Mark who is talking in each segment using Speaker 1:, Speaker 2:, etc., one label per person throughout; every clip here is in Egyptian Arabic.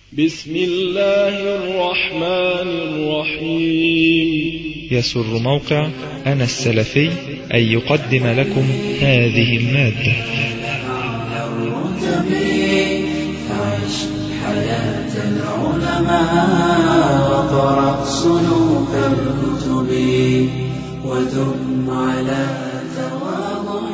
Speaker 1: بسم الله الرحمن الرحيم
Speaker 2: يسر موقع أنا السلفي أن يقدم لكم هذه المادة
Speaker 3: فعش حياة العلماء وقرأ صنوف الكتب ودم على تواضع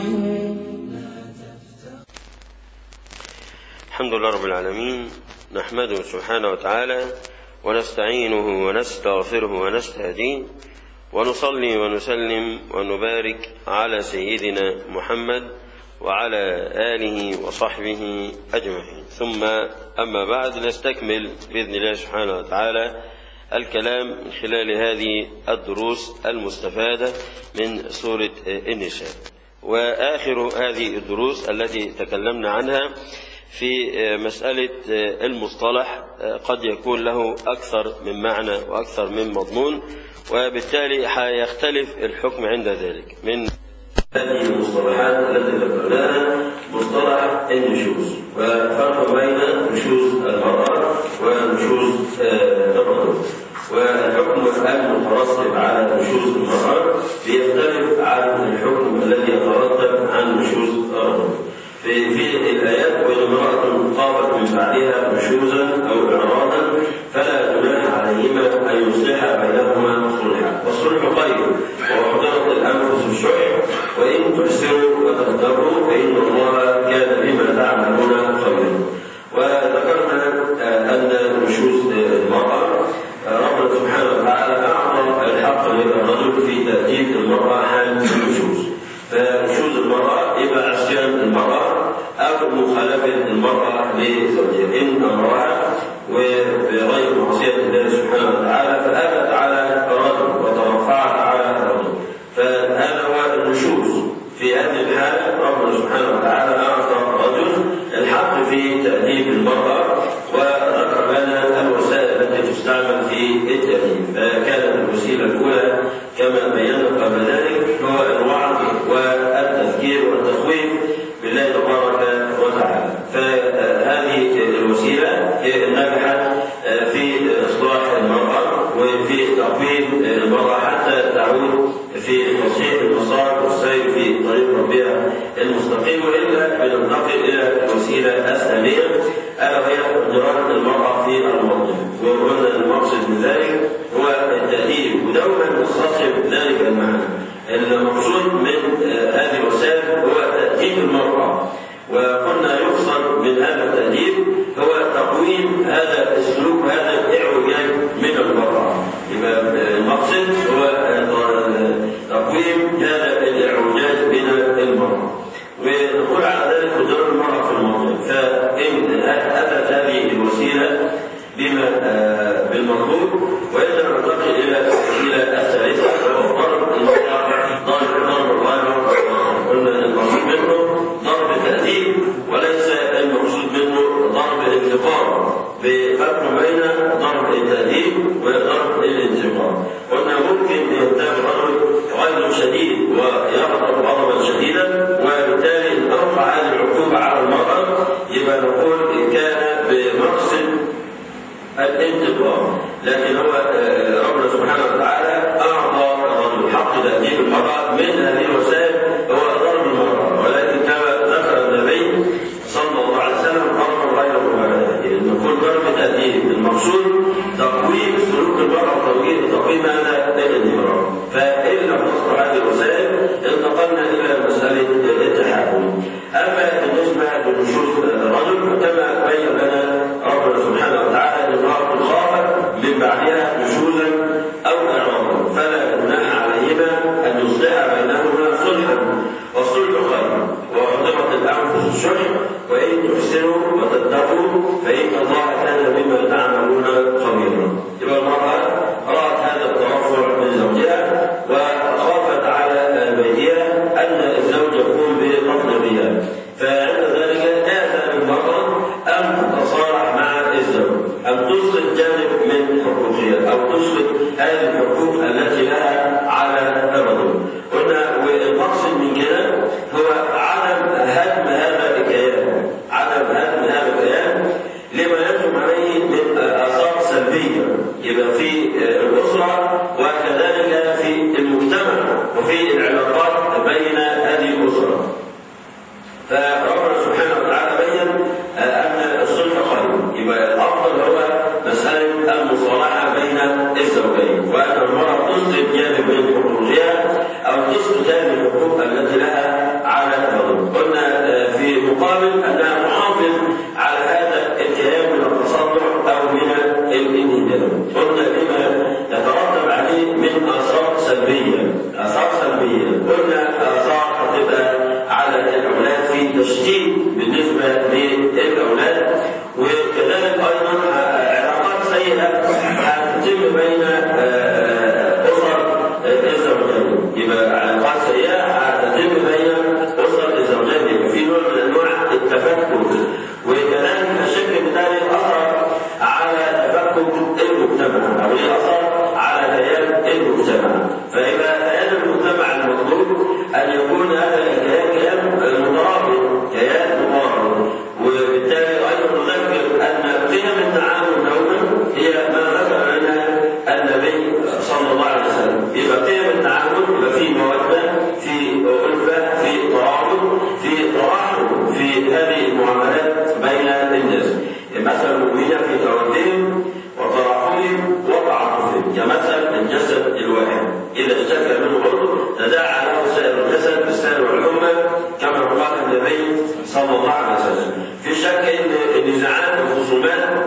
Speaker 4: الحمد لله رب العالمين نحمده سبحانه وتعالى ونستعينه ونستغفره ونستهديه ونصلي ونسلم ونبارك على سيدنا محمد وعلى آله وصحبه أجمعين ثم أما بعد نستكمل بإذن الله سبحانه وتعالى الكلام من خلال هذه الدروس المستفادة من سورة النساء وآخر هذه الدروس التي تكلمنا عنها في مسألة المصطلح قد يكون له أكثر من معنى وأكثر من مضمون وبالتالي حيختلف الحكم عند ذلك من هذه المصطلحات التي ذكرناها مصطلح النشوز وفرق بين نشوز المرأة ونشوز الرجل والحكم المترتب على نشوز المرأة بيختلف عن الحكم الذي يترتب عن نشوز الرجل في في الايات وان امراه قامت من بعدها نشوزا او اعراضا فلا جناح عليهما ان يصلح بينهما صلحا والصلح خير وحضرت الانفس الشح وان تحسنوا وتغتروا فان الله كان بما تعملون خبيرا وذكرنا ان نشوز المراه ربنا سبحانه وتعالى اعطى الحق للرجل في تاديب المراه حال النشوز فنشوز المراه يبقى عصيان المراه او مخالفه المراه لزوجها ان امرها وبغير معصيه الله سبحانه وتعالى فاتت على رجل وترفعت على رجل فهذا هو النشوز في هذه الحاله ربنا سبحانه وتعالى اعطى رجل الحق في تاديب المراه وذكر لنا الوسائل التي تستعمل في التاديب فكانت الوسيله الاولى كما بينا قبل ذلك هو الوعظ والتذكير والتخويف بالله تبارك وتعالى فهذه الوسيله نجحت في اصلاح المراه وفي تقويم المراه حتى تعود في تصحيح المسار والسير في طريق ربها المستقيم والا بننتقل الى الوسيله الثانيه الا وهي قدرات المراه في الموضوع وقلنا المقصد من ذلك هو التاديب ودوما نستصحب ذلك المعنى المقصود من هذه الوسائل هو تاديب المراه وقلنا يقصد من هذا التاديب هو تقويم هذا السلوك هذا الاعوجاج من المراه يبقى المقصد هو تقويم هذا الاعوجاج من المراه ونقول على ذلك قدرات المراه في الموضوع فان اتت هذه الوسيله بما بالمطلوب واذا ننتقل الى الوسيله الثالثه وهو ضرب المراه ضرب ضرب الغالب قلنا المقصود منه ضرب تاديب وليس المقصود منه ضرب الانتقام بفرق بين ضرب التاديب وضرب الانتقام قلنا ممكن ينتهي الرجل غير شديد ويغضب غضبا شديدا وبالتالي نرفع هذه العقوبه على المراه يبقى نقول كان بمقصد الانتقام لكن هو ربنا سبحانه وتعالى اعطى الرجل حق تاديب المراه من هذه الوسائل هو ضرب المراه ولكن كما ذكر النبي صلى الله عليه وسلم ضرب غير مبالغه نقول ضرب تاديب المقصود تقويم سلوك المراه وتوجيه تقويم هذا الانتقام فان لم نذكر هذه الوسائل انتقلنا الى مساله التحكم اما بالنسبه لنشوز الرجل فكما بين لنا ربنا سبحانه وتعالى ان امراه خافت من بعدها نشوزا او اعراضا فلا جناح عليهما ان يصلح بينهما صلحا والصلح خير وحضرت الانفس الشح وان تحسنوا وتتقوا فان الله كان بما تعملون خبيرا يبقى المراه رات هذا الترفع من زوجها وخافت على بيتها ان الزوج يقوم بقتل بها فعند ذلك اتى بالمراه ان تتصالح مع الزوج ان تسقط جانب من حقوقها او تسقط هذه الحقوق التي لها على الرجل قلنا والمقصد من كده هو عدم هدم هذا الكيان عدم هدم هذا الكيان لما يجب عليه من يبقى في الأسرة وكذلك في المجتمع وفي العلاقات بين هذه الأسرة فربنا سبحانه وتعالى بين أن الصلح خير يبقى الأفضل هو مسألة المصالحة بين الزوجين وأن المرأة تسقط جانب من حقوقها أو تسقط جانب الحقوق التي لها على الرجل قلنا في مقابل أنها تحافظ على هذا الكيان من التصدع أو من الانهدام قلنا لما يترتب عليه من آثار سلبية آثار سلبية قلنا آثار هتبقى على الأولاد في تشتيت بالنسبة للأولاد وكذلك أيضا علاقات سيئة هتتم بين أسر الزوجين يبقى علاقات سيئة هتتم بين أسر الزوجين يبقى في نوع من أنواع التفكك وكذلك الشكل بالتالي أثر على تفكك المجتمع أو ليه أثر على كيان المجتمع فإذا كيان المجتمع المطلوب أن يكون هذا الكيان كيان مترابط كيان مترابط وبالتالي أيضا نذكر أن قيم التعامل دوما هي ما ذكر لنا النبي صلى الله عليه وسلم يبقى قيم التعامل يبقى في مودة في ألفة في ترابط في تراحم في هذه المعاملات بين الناس مثل المؤمنين في تودهم وتراحمهم وتعاطفهم كمثل الجسد الواحد إذا اشتكى منه عضو تداعى له سائر الجسد بالسائر والحمى كما قال النبي صلى الله عليه وسلم في شك ان النزاعات والخصومات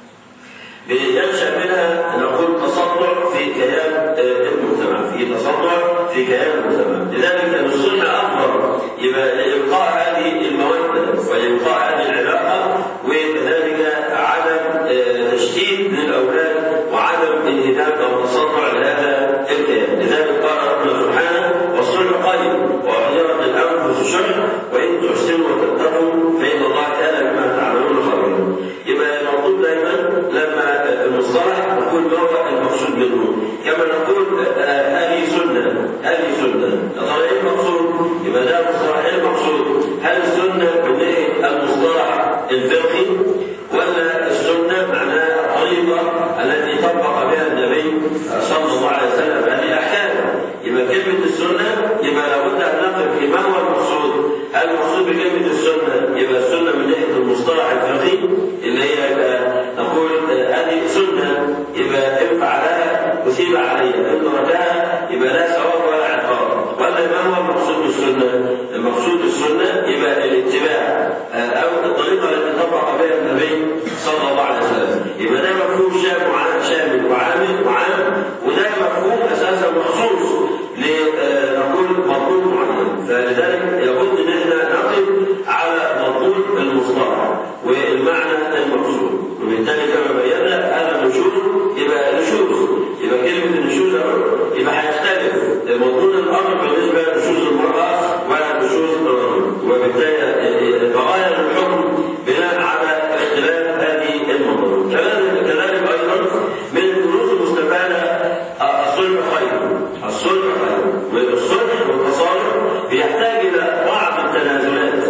Speaker 4: ينشا منها نقول تصدع في كيان المجتمع في تصدع في كيان المجتمع لذلك الصلح افضل يبقى يبقاء هذه الموده ويبقاء هذه العلاقه وكذلك عدم تشتيت للاولاد وعدم انهدام او تصدع لهذا الكيان لذلك قال ربنا سبحانه والصلح خير واحذرت الانفس الشح وان تحسنوا وتتقوا فان الله كان بما تعملون خبيرا يبقى المطلوب دائما لما المصطلح نقول ما هو المقصود منه كما نقول هذه سنه هذه سنه طبعا ايه المقصود؟ يبقى ده مصطلح ايه المقصود؟ هل السنه من ناحيه المصطلح الفقهي ولا السنه معناها الطريقه التي طبق بها النبي صلى الله عليه وسلم هذه الاحكام يبقى كلمه السنه يبقى لابد ان نقف في ما هو المقصود؟ هل المقصود بكلمه السنه يبقى السنه من ناحيه المصطلح الفقهي اللي هي يبقى نقول هذه سنه يبقى ان فعلها اثيب عليها ان تركها يبقى لا ثواب ولا عقاب ولا ما هو المقصود بالسنه؟ المقصود بالسنه يبقى الاتباع او الطريقه التي طبق بها النبي صلى الله عليه وسلم يبقى ده مفهوم شامل وعامل وعام وده مفهوم اساسا مخصوص لنقول مطلوب معين فلذلك لابد ان احنا نقف على مطلوب المصطلح والمعنى المقصود وبالتالي كما بينا هذا النشوز يبقى نشوز يبقى كلمه النشوز يبقى هيختلف مضمون الامر بالنسبه لنشوز المراه ولا نشوز الرجل وبالتالي تغير الحكم بناء على اختلاف هذه المنظومه كذلك كذلك ايضا من الدروس المستفاده الصلح خير الصلح خير والصلح والتصالح بيحتاج الى بعض التنازلات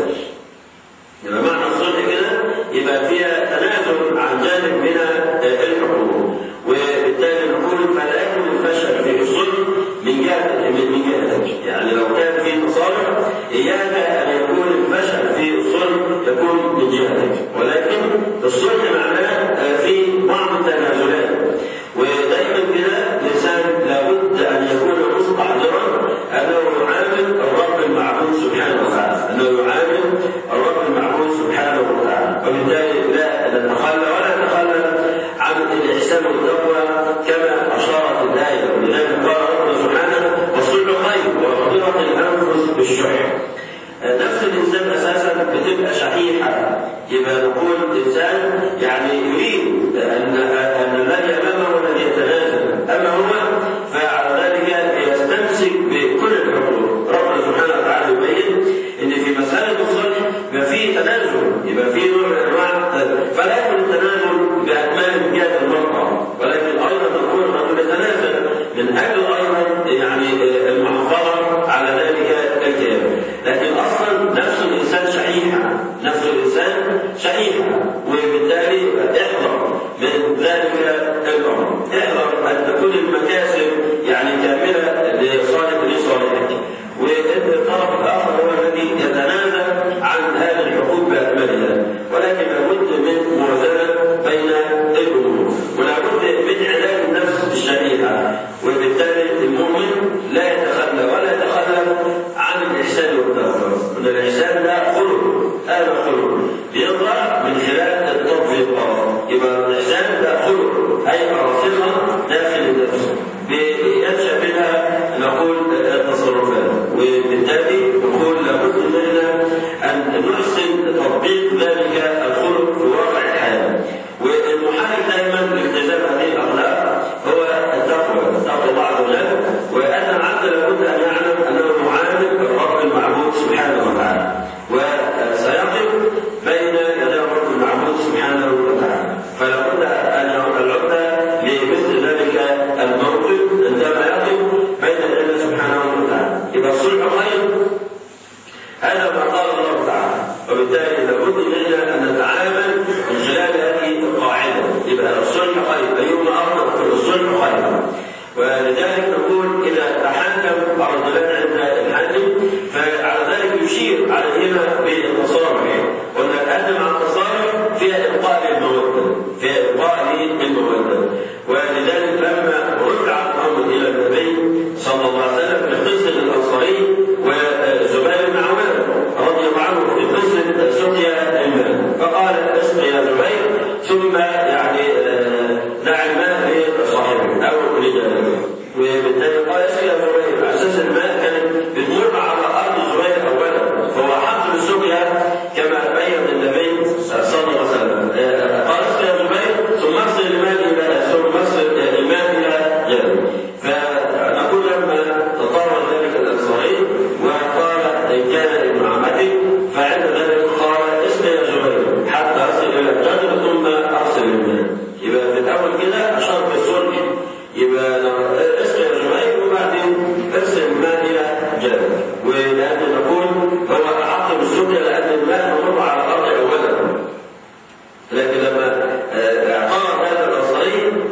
Speaker 4: يبقى معنى الصلح كده يبقى فيها تنازل عن جانب من الحقوق وبالتالي نقول فلا يكون الفشل في الصلح من جهه من جهتك يعني لو كان في تصالح اياك ان يكون الفشل في الصلح يكون من جهتك ولكن الصلح معناه في بعض التنازلات ودائما كده الانسان لابد ان يكون مستحضرا انه يعامل الرب المعبود سبحانه وتعالى انه يعامل الرب المعبود سبحانه وتعالى وبالتالي لا نتخلى ولا نتخلى عن الاحسان والتقوى كما اشارت الايه ولذلك قال ربنا سبحانه والصلح خير وحضرت الانفس بالشح نفس الانسان اساسا بتبقى شحيحه يبقى نقول الانسان يعني يريد ان ان الذي امامه هو الذي يتنازل اما هو فعلى ذلك يستمسك بكل الحقوق ربنا سبحانه وتعالى يبين ان في مساله الصلح يبقى في تنازل يبقى في نوع من انواع فلا يكون التنازل باكمال جهه المرأة ولكن ايضا نقول الرجل يتنازل من اجل ايضا يعني المحافظه على ذلك الكيان لكن اصلا نفس الانسان شحيحه نفس الانسان شحيحه وبالتالي احذر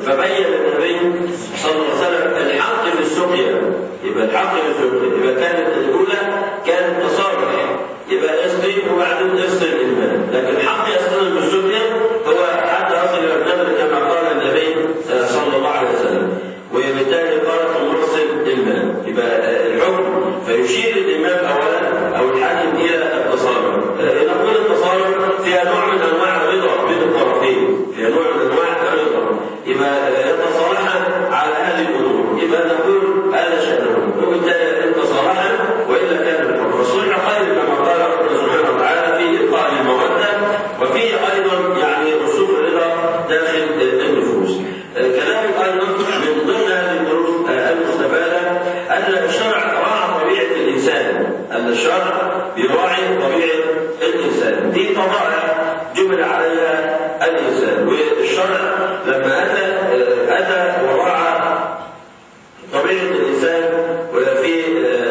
Speaker 4: فبين النبي صلى الله عليه وسلم الحق في السقيا يبقى الحق في السقيا يبقى كانت الاولى كانت تصارح يبقى اسقي وبعدين اسقي الماء لكن الحق يستلم بالسقيا هو حتى يصل الى النمل كما قال النبي صلى الله عليه وسلم وبالتالي قال مرسل الماء يبقى الحكم فيشير الامام اولا او الحاكم الى التصارع نقول التصارع فيها نوع من انواع الرضا بين الطرفين فيها نوع من انواع الرضا يبقى يتصارح على هذه الامور يبقى نقول هذا شانه وبالتالي التصارح والا كان الحكم والصلح خير كما قال ربنا سبحانه وتعالى في القاء الموده وفيه ايضا يعني رسوخ الرضا داخل النفوس كذلك ايضا من ضمن هذه الدروس المستفاده ان الشرع راعى طبيعه الانسان ان الشرع يراعي طبيعه الانسان دي طبائع جمل عليها الانسان والشرع لما اتى اتى وراعى طبيعه الانسان في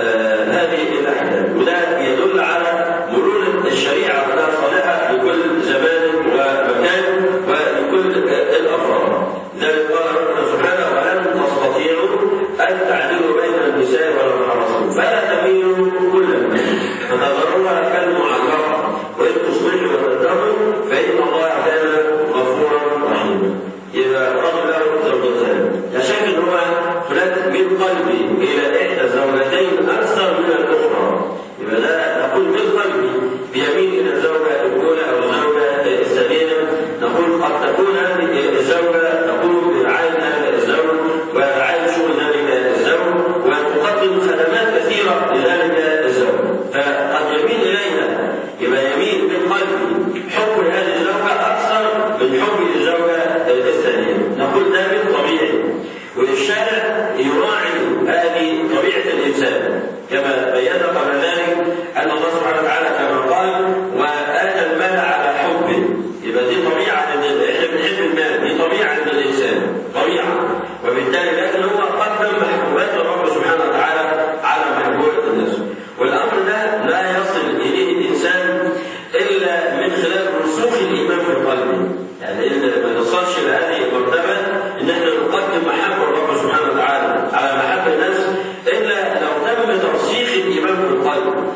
Speaker 4: هذه الاحكام وده يدل على مرونه الشريعه وانها صالحه لكل زمان ومكان ولكل الافراد ذلك قال ربنا سبحانه ولن تستطيعوا ان تعدلوا بين النساء ولو حرصتم فلا تميلوا كل الميل فتذروها كالمعلقه وان تصلحوا وتتقوا فان الله كان غفورا رحيما اذا رجل له زوجتان لا شك ان هو هناك من قلبي الى احدى الزوجتين اكثر من الاخرى يبقى ده نقول من قلبي بيميل الى الزوجه الاولى او الزوجه الثانيه نقول قد تكون هذه الزوجه تقوم برعايه هذا الزوج ورعايه شؤون ذلك الزوج وتقدم خدمات كثيره لذلك الزوج فقد يميل اليها يبقى يميل من قلبي حب هذه الزوجه اكثر من حب الزوجه الثانيه نقول ده من طبيعي والشارع يراعي هذه طبيعه الانسان كما بينا قبل ذلك ان الله سبحانه وتعالى كما قال واتى المال على حبه يبقى دي طبيعه عند احنا بنحب المال دي طبيعه عند الانسان طبيعه وبالتالي لكن هو قدم محبوبات الرب سبحانه وتعالى على محبوبات الناس والامر ده لا يصل اليه الانسان الا من خلال رسوخ الايمان في قلبه يعني ما نوصلش لهذه المرتبه ان احنا نقدم محبه الرب سبحانه وتعالى على محبه الناس الا لو تم ترسيخ الايمان في القلب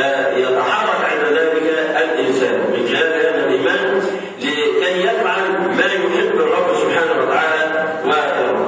Speaker 4: فيتحرك عند ذلك الانسان من خلال هذا الايمان لكي يفعل ما يحب الرب سبحانه وتعالى ويرضى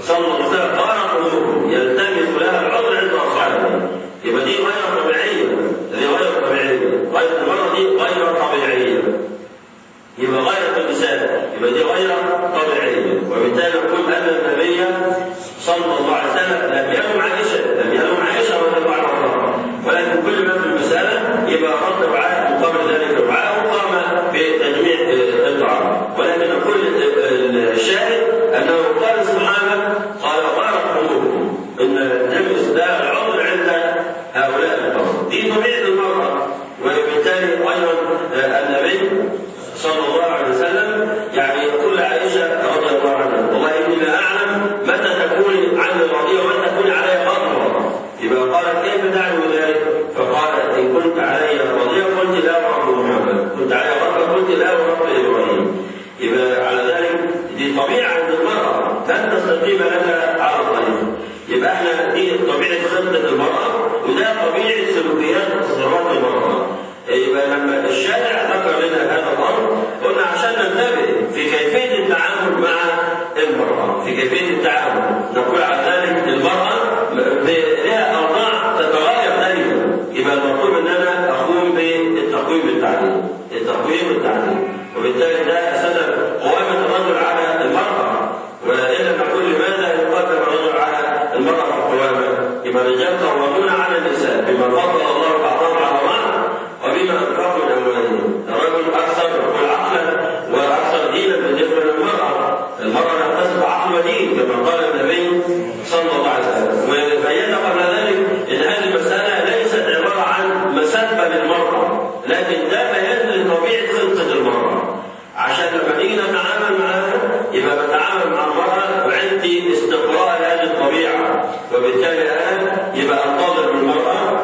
Speaker 4: صلى الله عليه وسلم غارت اموره يلتمس لها العذر عند اصحابه يبقى دي غير طبيعيه دي غير طبيعيه غير المرأة دي غير طبيعيه يبقى غير النساء يبقى دي غير طبيعيه وبالتالي نقول ان النبي صلى الله عليه وسلم لم يلم عائشه لم يلم عائشه رضي الله عنها ولكن كل ما في المساله يبقى رد رعاه مقابل ذلك رعاه وقام بتجميع الطعام ولكن نقول الشاهد انه قال سبحانه قال غارت اموركم ان تلمس لا العذر عند هؤلاء القوم دي طبيعه المراه وبالتالي ايضا النبي صلى الله عليه وسلم يعني يقول لعائشه رضي الله عنها والله اني لا اعلم متى تكوني عني راضيه ومتى تكوني علي غضبا يبقى قالت كيف تعلم ذلك؟ فقالت ان كنت علي راضيه قلت لا ورب محمد كنت علي غضبا قلت لا ورب ابراهيم يبقى على ذلك دي طبيعه عند المراه لن تستقيم لك على الطريق يبقى احنا دي طبيعه خطه المراه وده طبيعه سلوكيات وتصرفات المراه يبقى لما الشارع ذكر لنا هذا الامر قلنا عشان ننتبه في كيفيه التعامل مع المراه في كيفيه التعامل نقول على ذلك المراه لها اوضاع تتغير دائما يبقى المطلوب ان انا اقوم بالتقويم التعليم التقويم التعليم وبالتالي ده اساسا قوامه الرجل على المراه والا نقول لماذا يقدم الرجل على المراه في القوامه؟ يبقى الرجال قوامون على النساء بما فضل الله بعضهم على بعض وبما انفقوا من اموالهم الرجل اكثر يقول عقلا واكثر دينا بالنسبه للمراه المراه لا تسب عقل ودين كما قال النبي صلى الله عليه وسلم وبين قبل ذلك ان هذه المساله ليست عباره عن مسبه للمراه لكن ده بيان لطبيعه خلقه المراه عشان لما نيجي نتعامل معها يبقى بتعامل مع المراه وعندي استقراء لهذه الطبيعه وبالتالي انا يبقى انتظر من المراه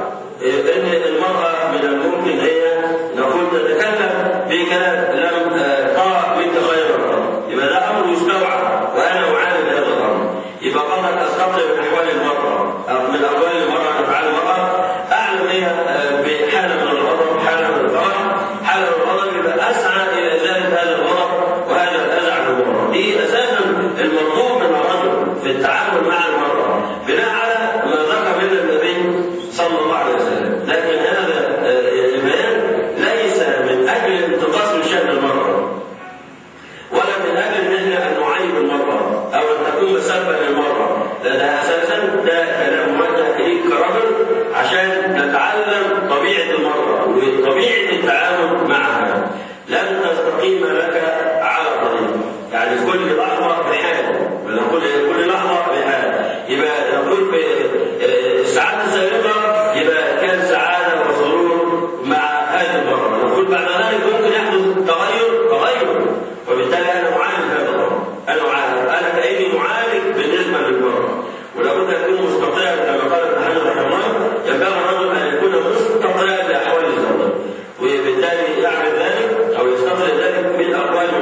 Speaker 4: ان المراه من الممكن هي نقول تتكلم في كلام لم ترى منك خيرا يبقى ده امر يستوعب وانا اعالج هذا الامر يبقى قد استقرا من احوال المراه او من اقوال المراه افعال المراه اعلم هي بحاله من الغضب حاله من الفرح حاله من الغضب يبقى اسعى الى ازاله هذا الغضب وهذا الاذى عن المراه دي اساسا المطلوب من الرجل في التعامل مع المراه بناء على ما ذكر لنا النبي صلى الله عليه وسلم لكن هذا البيان ليس من اجل انتقاص من شان المراه ولا من اجل ان احنا ان نعيب المراه او ان تكون مسبه للمراه لا ده اساسا ده كلام موجه اليك كرجل عشان نتعلم طبيعه المراه وطبيعه التعامل معها لن تستقيم لك على طريق يعني كل لحظه بحال نقول كل لحظه بحال يبقى نقول في السعاده السابقه يبقى كان سعاده وسرور مع هذه المراه نقول بعد ذلك ممكن يحدث تغير تغير وبالتالي انا اعالج هذا الامر انا اعالج انا كاني معالج بالنسبه للمراه ولابد ان يكون مستطيعا كما قال ابن حجر رحمه الله ينبغي الرجل ان يكون مستطيعا لاحوال الزوجه وبالتالي يعرف ذلك او يستطيع ذلك من اقوال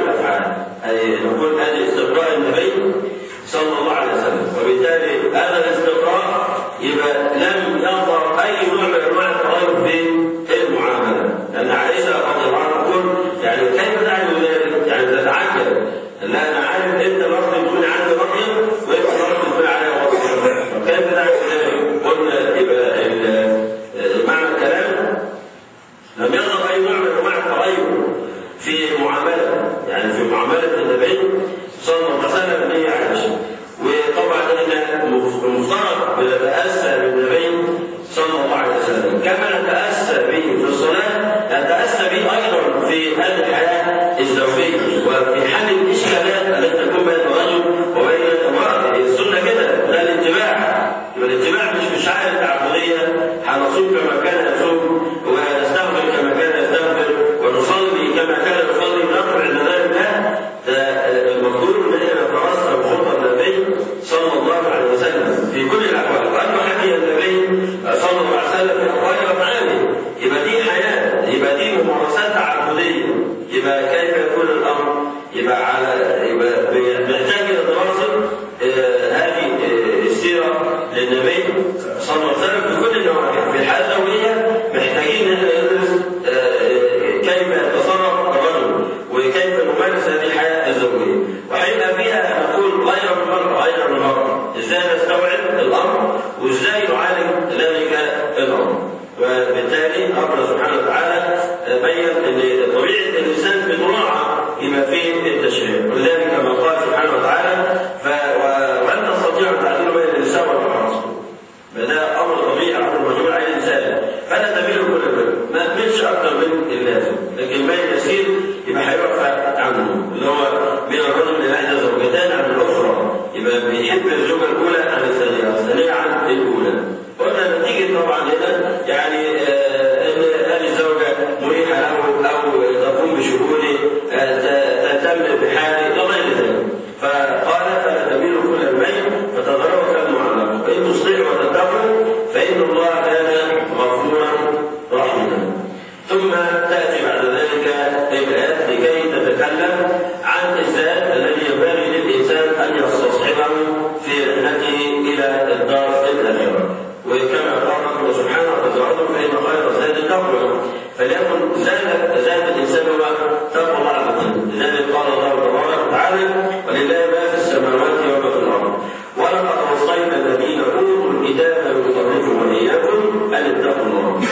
Speaker 4: يبقى بيحب الزوجة الأولى عن الثانية والثانية عن الأولى وده نتيجة طبعا هنا يعني آه، إن هذه الزوجة مريحة له أو تقوم بشؤونه آه، ت- تهتم بحاله وغير ذلك فقال فلا تميلوا كل الميل فتذروا كالمعلق فإن تصلحوا وتتقوا فإن الله كان غفورا رحيما ثم تأتي بعد ذلك الآيات لكي تتكلم عن الزاد الذي ينبغي للإنسان أن يستصحبه في رحلته إلى الدار الآخرة وكما قال الله سبحانه وتعالى فإن خير زاد التقوى فليكن زاد زاد الإنسان هو تقوى الله عز وجل لذلك قال الله تبارك وتعالى ولله ما في السماوات وما في الأرض ولقد وصينا الذين أوتوا الكتاب من قبلكم وإياكم أن اتقوا الله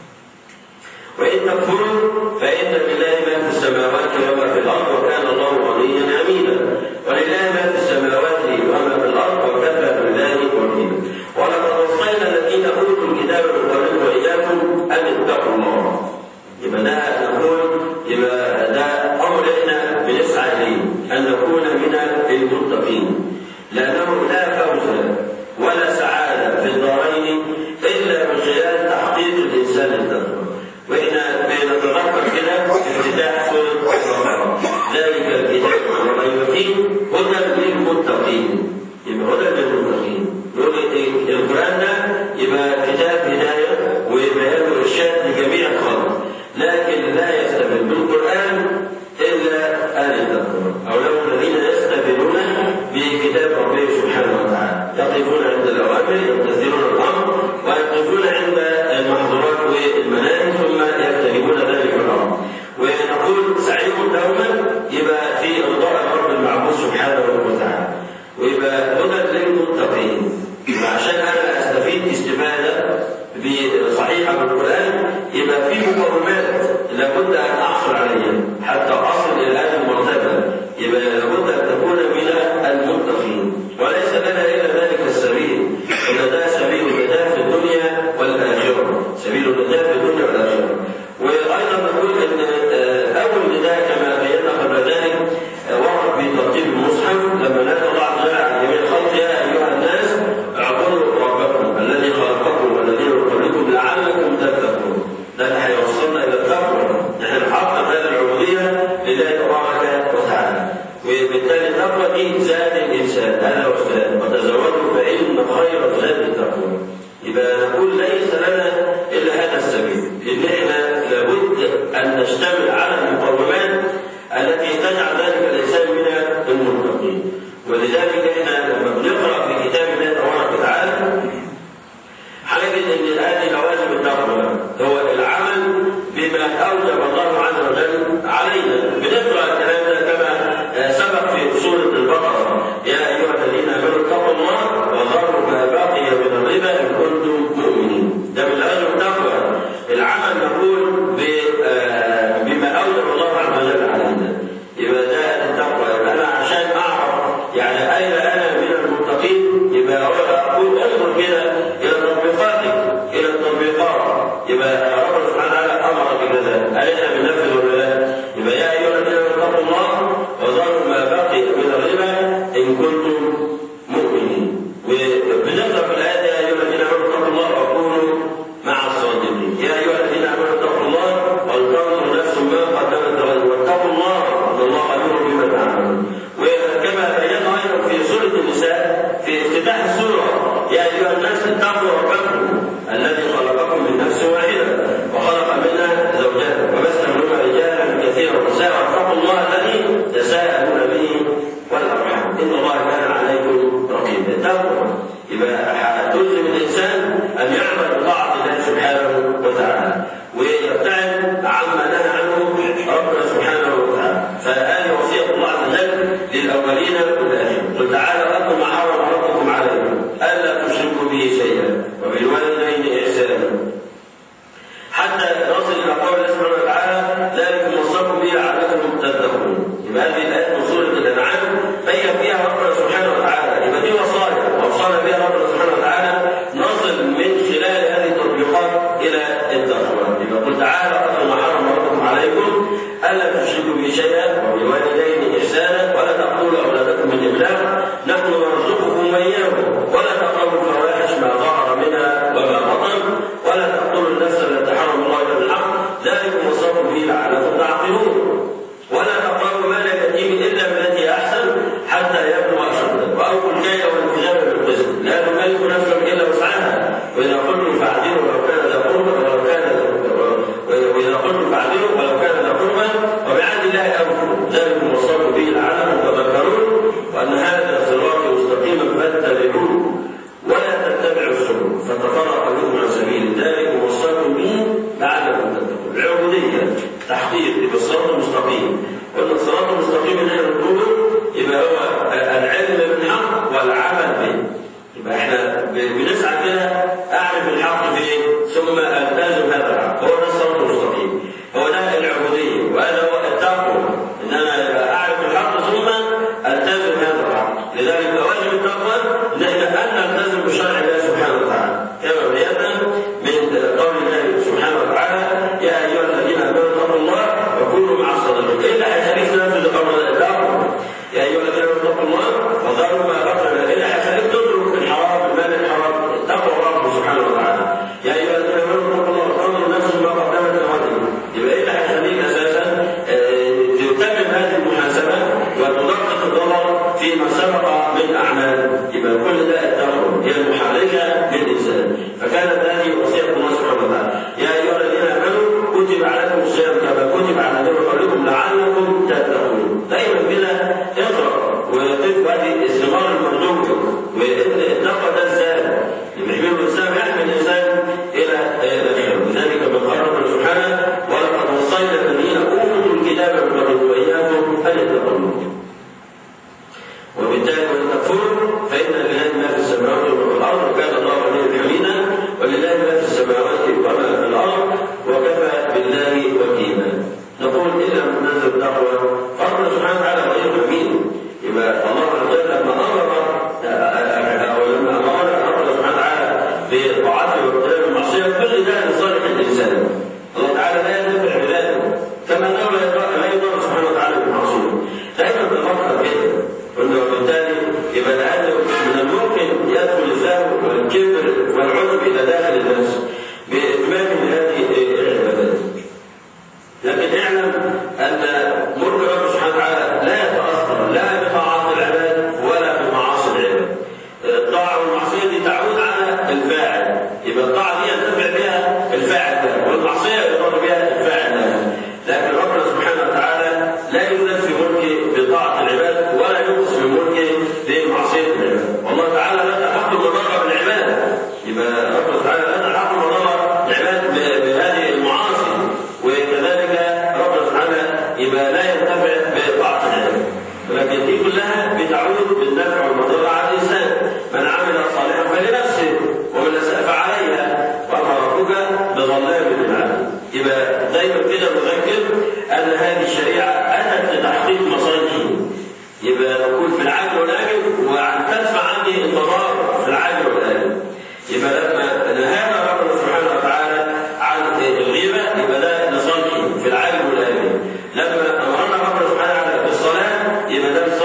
Speaker 4: وإن تكفروا فإن لله ما في السماوات وما في الأرض وكان الله غنيا حميدا ولله ما في السماوات وما في الأرض وكفى بالله وكيلا ولقد وصينا الذين أوتوا الكتاب من قبلكم وإياكم أن اتقوا الله يبقى ده نقول يبقى ده أمر إحنا بنسعى إليه أن نكون من المتقين لأنه لا فوز ولا سعادة في الدارين إلا من خلال تحقيق الإنسان التقوى واحنا بنتذكر كده افتتاح سوره البقره ذلك الكتاب لا ريب فيه هدى للمتقين يبقى هدى للمتقين يقول إيه؟ القران ده يبقى كتاب هدايه وبيان ارشاد لجميع الخلق لكن لا يستفيد بالقران الا اهل التقوى او لو الذين يستفيدون بكتاب ربهم سبحانه وتعالى يقفون عند الاوامر يمتثلون الامر ويقفون عند المحظورات والمناهي ثم يجتنبون ذلك الامر ونقول سعيهم دوما يبقى في رضاء الرب المعبود سبحانه وتعالى ويبقى هدى للمتقين يبقى عشان انا استفيد استفاده صحيحه بالقران يبقى في مقومات لابد ان احصل عليها حتى اصل الى هذه المرتبه يبقى لابد ان تكون من المتقين وليس لنا الا ذلك السبيل ان ده سبيل النجاه في الدنيا والاخره سبيل النجاه في الدنيا والاخره وايضا نقول ان آه، اول نداء كما بينا قبل ذلك آه، ورد في ترتيب المصحف لما نادى الله عز وجل على جميع الخلق يا ايها الناس اعبدوا ربكم الذي خلقكم والذين من قبلكم لعلكم تتقون ده اللي هيوصلنا الى التقوى نحن نحقق هذه العبوديه لله تبارك وتعالى وبالتالي التقوى دي زاد الانسان هذا هو الزاد وتزودوا فان خير الزاد التقوى يبقى نقول ليس لنا الا هذا السبيل ان احنا لابد ان نشتمل على المقومات التي تجعل ذلك الانسان من المتقين ولذلك احنا لما بنقرا في كتاب الله تبارك وتعالى هنجد ان هذه لوازم التقوى هو العمل بما اوجب الله عز وجل علينا بنقرا الكلام ده كما آه، سبق في سوره البقره يا ايها الذين امنوا اتقوا الله وذروا ما بقي من الربا ان كنتم مؤمنين ده من لوازم التقوى العمل نقول ب- آه، بما اوجب الله عز وجل علينا يبقى ده التقوى يبقى انا عشان اعرف يعني اين انا من المتقين يبقى اقول انظر كده الى تطبيقاتك الى التطبيقات يبقى ربنا سبحانه وتعالى امر بكذا هل احنا بننفذ ولا لا؟ يبقى يا ايها الذين آمنوا اتقوا الله وذروا ما بقي من الربا ان كنتم مؤمنين وبنقرا في الايه يا ايها الذين امنوا اتقوا الله وكونوا مع الصادقين يا ايها الذين امنوا اتقوا الله ولتنظر نفس ما قدمت لغد واتقوا الله ان الله خبير بما تعملون وكما بينا ايضا في سوره النساء في افتتاح السوره يا ايها الناس اتقوا ربكم الذي خلقكم من نفس واحده وخلق منها زوجها وبث منهما رجالا كثيرا ونساء واتقوا الله الذي تساءلون به والارحام ان الله كان عليكم رقيبا التقوى يبقى هتلزم الانسان ان يعمل بطاعه الله سبحانه وتعالى ويبتعد عما نهى عنه ربنا سبحانه وتعالى فهذه وصيه الله عز وجل للاولين والاخرين قل تعالى واتقوا ما حرم ربكم عليكم الا تشركوا به شيئا وبالوالدين احسانا حتى نصل الى قول الله سبحانه وتعالى ذلك وصاكم به لعلكم تتقون يبقى هذه الايات من سوره الانعام بين فيها ربنا سبحانه وتعالى يبقى دي وصايا اوصانا بها ربنا سبحانه وتعالى نصل من خلال هذه التطبيقات الى التقوى يبقى قل تعالى اتقوا ما حرم ربكم عليكم الا تشركوا به شيئا وبالوالدين احسانا ولا تقتلوا اولادكم من املاق نحن نرزقكم وإياهم ولا تقربوا الفواحش ما ظهر منها وما بطن ولا تقتلوا النفس التي حرم الله إلا بالحق ذلكم وصاكم به لعلكم تعقلون ولا تقربوا مال اليتيم إلا بالتي أحسن حتى يبلغ أشده وأوفوا الكيل والميزان بالقسط لا نكلف نفسا إلا وسعها وإذا قلتم فاعدلوا ولو كان ذا قربى ولو كان وإذا قلتم فاعدلوا ولو كان ذا قربى وبعهد الله أوفوا ذلكم وصاكم به لعلكم تذكرون وأن هذا صراطي مستقيما فاتبعوه ولا تتبعوا السبل فتفرق بكم عن سبيل ذلك وصاكم به لعلكم تتقون العبودية تحقيق بالصراط المستقيم وأن الصراط المستقيم اللي احنا بنقوله يبقى هو العلم بالحق والعمل به يبقى احنا بنسعى كده اعرف الحق فين ثم التزم هذا الحق هو ده الصراط المستقيم هو ده العبوديه وهذا هو التقوى ان انا يبقى اعرف الحق ثم التزم هذا الحق لذلك واجب التقوى ان احنا ان نلتزم بشرع الله سبحانه وتعالى كما بينا من قول الله سبحانه وتعالى يا ايها الذين امنوا اتقوا الله وكونوا مع الصادقين الا حديثنا في الامر التقوى يا ايها الذين امنوا اتقوا الله وذروا ما بطل الا حديث تترك الحرام المال الحرام تقوى الله سبحانه وتعالى يا ايها الذين امنوا اتقوا الله وانظروا نفس ما قدمت لغد يبقى ايه اللي هيخليك اساسا تتمم هذه المحاسبه وتدقق الضرر فيما سبق من اعمال يبقى كل ده التقوى هي المحركه للانسان فكانت هذه وصيه الله سبحانه وتعالى يا ايها الذين امنوا كتب عليكم الصيام كما كتب على الذين قبلكم لعلكم تتقون دايما كده اقرا وقف هذه الثمار المرجوه والتقوى ده الزاد يحمل الانسان يحمل الانسان الى الخير لذلك من قال ربنا سبحانه ولقد وصينا الذين اوتوا الكتاب من قبلكم واياكم ان يتقوا الله وبالتالي وان تكفروا فان لله ما في السماوات وما في الارض وكان الله غنيا حميدا ولله ما في السماوات وما في الارض وكفى بالله وكيلا نقول الا من نزل التقوى فربنا سبحانه وتعالى غير حميد يبقى الله عز وجل لما امر او لما امرنا ربنا سبحانه وتعالى بطاعته واجتناب المعصيه كل ده لصالح الانسان الله تعالى لا ينفع عباده كما انه لا يضر سبحانه وتعالى بالمعصيه دائما بنفكر كده قلنا وبالتالي يبقى لانه من الممكن يدخل الفهم والكبر والعجب الى داخل الناس باتمام هذه العبادات لكن اعلم ان ملك رب سبحانه وتعالى لا يتاثر لا بطاعات العباد ولا بمعاصي العباد الطاعه والمعصيه دي تعود على الفاعل يبقى الطاعه دي ينتفع بها الفاعل ده والمعصيه يضر بها الفاعل ده لكن ربنا سبحانه وتعالى لا يوجد في ملكه بطاعه العباد ولا ينقص من ملكه بمعصيه العباد والله تعالى لا تحق المضره بالعباد يبقى ربنا تعالى لا تحق المضره العباد بهذه المعاصي وكذلك ربنا سبحانه يبقى لا ينتفع بطاعه العباد ولكن دي كلها بتعود بالنفع والمضره على الانسان من عمل صالحا فلنفسه ومن اساء فعليها وما ربك بظلام للعباد يبقى دايما كده نذكر ان هذه الشريعه اتت لتحقيق مصالحه يبقى نقول في العاجل والاجل وان تدفع عني المضار في العاجل والاجل يبقى لما نهانا ربنا سبحانه وتعالى عن الغيبه يبقى ده لصالحه في العاجل والاجل لما امرنا ربنا سبحانه وتعالى بالصلاه يبقى ده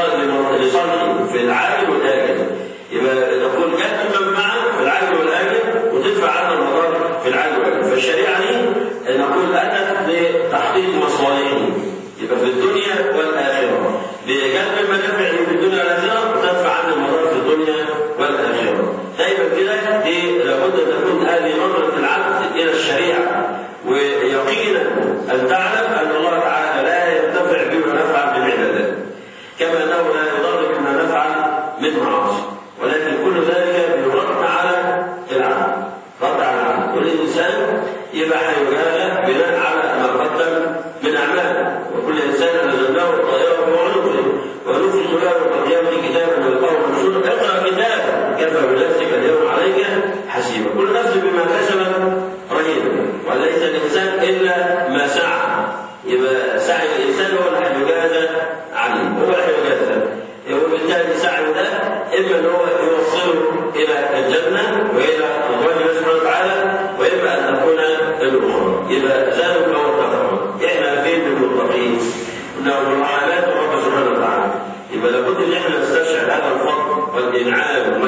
Speaker 4: لصالحه في العاجل والاجل يبقى نقول جت المنفعه في العاجل والاجل وتدفع عنا المضار في العاجل والاجل فالشريعه دي نقول اتت لتحقيق مصالحه يبقى في الدنيا والاخره بجلب المنافع في الدنيا والاخره وتدفع عنا المضار في الدنيا والاخره دايما كده دي لابد ان تكون هذه نظره العبد الى الشريعه ويقينا ان تعلم ان الله تعالى لا ينتفع بما نفعل بالعبادات كما انه لا يضر بما نفعل من معاصي ولكن كل ذلك بالرد على العبد رد على العبد والانسان يبقى هيجازى بناء على ما قدم من اعمال وكل انسان نزلناه طائره في عنقه ونفرج له القيامه كتابا والقوم منشور اقرا كتابا كفى بنفسك اليوم عليك حسيبا كل نفس بما كسبت رهينه وليس الانسان الا ما سعى يبقى سعي الانسان هو اللي هيجازى عليه هو اللي هيجازى وبالتالي سعيه ده اما ان هو يوصله الى الجنه والى الله سبحانه وتعالى واما ان تكون الاخرى يبقى ذلك هو التقوى احنا فين بالمتقين؟ انه رحمات رب سبحانه وتعالى يبقى لابد ان احنا نستشعر هذا الفضل والانعام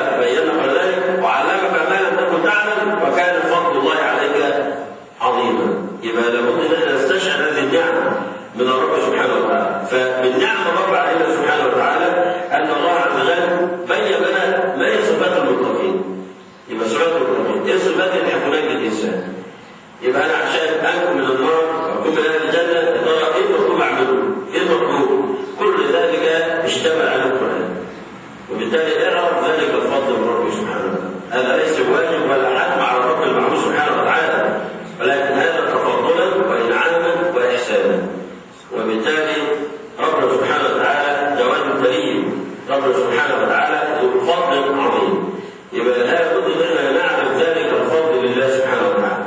Speaker 4: بينا قبل ذلك وعلمك ما لم تكن تعلم وكان فضل الله عليك عظيما يبقى لابد ان احنا نستشعر هذه النعمه من الرب سبحانه وتعالى فمن نعم الرب علينا سبحانه وتعالى ان الله عز وجل بين لنا ما هي صفات المتقين يبقى صفات المتقين ايه الصفات اللي هتنجي الانسان يبقى انا عشان انكم من النار واكون من اهل الجنه يا ترى ايه المطلوب اعمله؟ ايه المطلوب؟ كل ذلك اشتمل على القران وبالتالي اعرف ذلك الفضل من ربه سبحانه وتعالى هذا ليس واجب ولا حتم على الرب المعبود سبحانه وتعالى ولكن هذا تفضلا وانعاما واحسانا وبالتالي ربنا سبحانه وتعالى جواد كريم ربنا سبحانه وتعالى ذو فضل عظيم يبقى لا بد ان احنا نعلم ذلك الفضل لله سبحانه وتعالى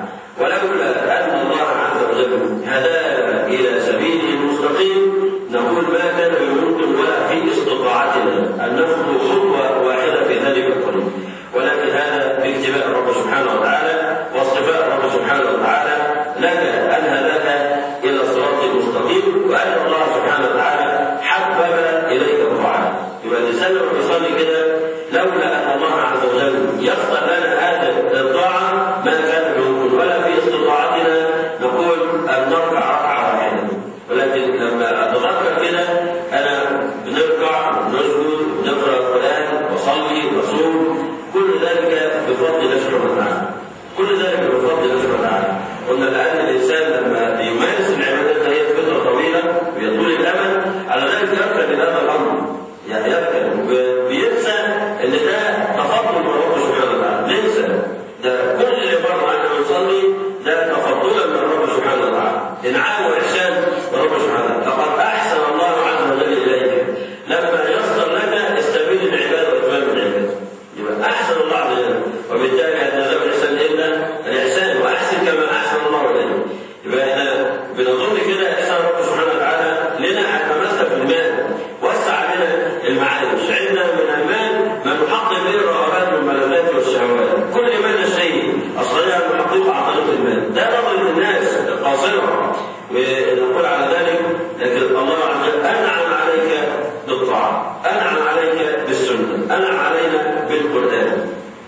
Speaker 4: ولولا ان الله عز وجل هدانا الى سبيله المستقيم نقول ما كان بممكن ولا في استطاعتنا ان نخطو خطوه واحده في ذلك الطريق ولكن هذا باكتفاء الرب سبحانه وتعالى واصطفاء الرب سبحانه وتعالى لك ان هداك الى الصراط المستقيم وان الله سبحانه وتعالى حبب اليك الطاعات يبقى الانسان لما بيصلي كده لولا ان الله عز وجل يختار لنا هذا الطاعه ما كان بممكن ولا في استطاعتنا نقول ان نركع ركعه واحده ولكن لما اتذكر كده انا بنركع ونسجد ونقرا القران وصلي وصوم كل ذلك بفضل الله سبحانه وتعالى كل ذلك بفضل الله سبحانه وتعالى قلنا لان الانسان لما يمارس العبادات هي فتره طويله ويطول الامل على ذلك يركن لهذا الامر يعني يركن وبينسى ان ده تفضل من ربه سبحانه وتعالى ننسى ده كل مره احنا بنصلي ده تفضلا من رب سبحانه وتعالى انعام واحسان من رب سبحانه وتعالى لقد احسن الله عز وجل اليك لما يسر لك استبيل العباده واتمام العباده يبقى احسن الله عز وجل وبالتالي هذا الاحسان الا الاحسان واحسن كما احسن الله اليك يبقى احنا بنظن كده احسان رب سبحانه وتعالى لنا هنتمسك بالمال وسع علينا المعايش عندنا من المال ما نحقق به الرغبات والملذات والشهوات كل ما نشتهي استطيع ان نحققه عن طريق المال ده نظره الناس القاصره ونقول على ذلك لكن الله عز وجل انعم عليك بالطاعه انعم عليك بالسنه انعم علينا بالقران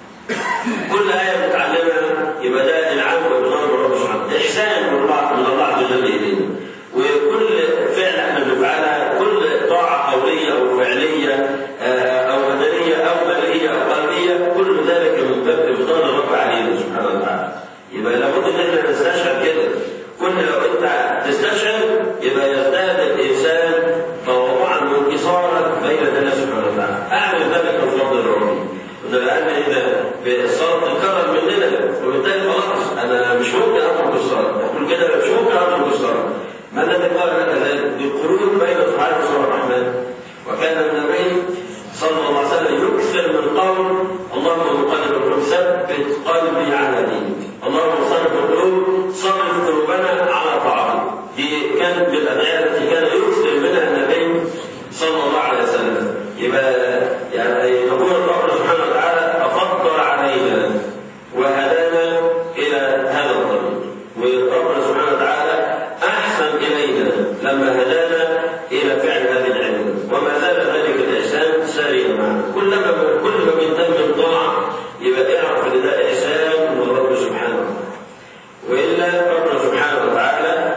Speaker 4: كل آية بتعلمها يبقى ده إنعام وإكرام من رب سبحانه إحسان من الله من الله عز وجل إلينا وكل فعل احنا بنفعلها كل طاعة قولية أو فعلية أو بدنية أو مالية أو قلبية كل ذلك من باب إفضال الرب علينا سبحانه وتعالى يبقى لابد إن احنا نستشعر كده كل لو أنت تستشعر يبقى يزداد الإنسان تواضعا وانكسارا بين الله سبحانه وتعالى أعمل ذلك بفضل ربي لان اذا الصلاه تتكرر مننا وبالتالي خلاص انا مش ممكن اترك الصلاه اقول كده مش ممكن اترك الصلاه ما الذي قال لك ذلك؟ القرون بين اصحاب رسول الرحمن وكان النبي صلى الله عليه وسلم يكثر من قول اللهم مقلب القلوب ثبت قلبي على دينك اللهم صرف القلوب صرف قلوبنا على طاعتك دي كانت من الادعيه التي كان يكثر منها النبي صلى الله عليه وسلم يبقى يعني نقول الله سبحانه وتعالى تفضل علينا وهدانا الى هذا الطريق وربنا سبحانه وتعالى احسن الينا لما هدانا الى فعل هذه العباده وما زال ذلك الاحسان ساريا معنا كلما كل ما بيتم الطاعه يبقى اعرف ان ده احسان من رب سبحانه وتعالى والا ربنا سبحانه وتعالى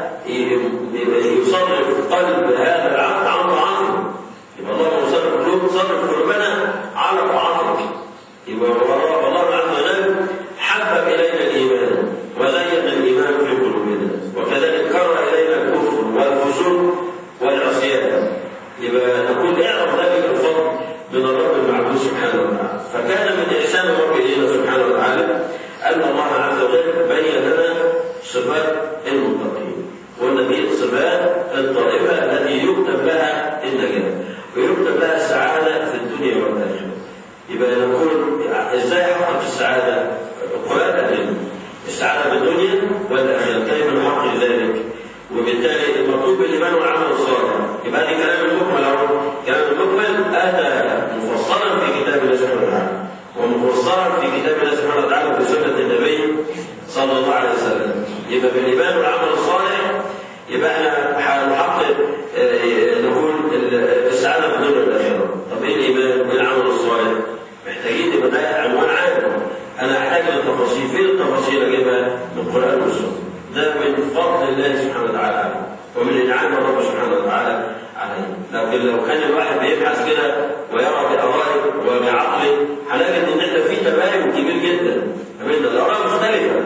Speaker 4: يصرف قلب هذا العبد عن طاعته يبقى الله صرف قلوب صرف قلوبنا على طاعتك يبقى الله عز وجل حبب الينا الايمان وزين الايمان في قلوبنا وكذلك كره الينا الكفر والفسوق والعصيان يبقى نقول اعرف ذلك الفضل من الرب المعبود سبحانه وتعالى فكان من احسان الرب الينا سبحانه وتعالى ان الله عز وجل بين لنا صفات المتقين قلنا دي الصفات الطائفه التي يكتب لها النجاه ويكتب لها السعاده في الدنيا والاخره يبقى نقول ازاي احقق السعاده؟ القران أدلة السعاده في الدنيا والاخره كيف نحقق ذلك؟ وبالتالي المطلوب الايمان والعمل الصالح يبقى هذه كلام المكمل اهو كلام المكمل اتى مفصلا في كتاب الله سبحانه وتعالى ومفصلا في كتاب الله سبحانه وتعالى وفي سنه النبي صلى الله عليه وسلم يبقى بالايمان والعمل الصالح يبقى احنا هنحقق نقول السعاده في الدنيا والاخره طب ايه الايمان؟ ايه العمل الصالح؟ محتاجين يبقى ده عنوان عام انا احتاج للتفاصيل فين التفاصيل اجيبها من القران والسنه ده من فضل الله سبحانه وتعالى ومن انعام الرب سبحانه وتعالى عليه لكن لو كان الواحد بيبحث كده ويرى بأرائه وبعقله هنجد ان احنا في تباين كبير جدا بين الاراء مختلفه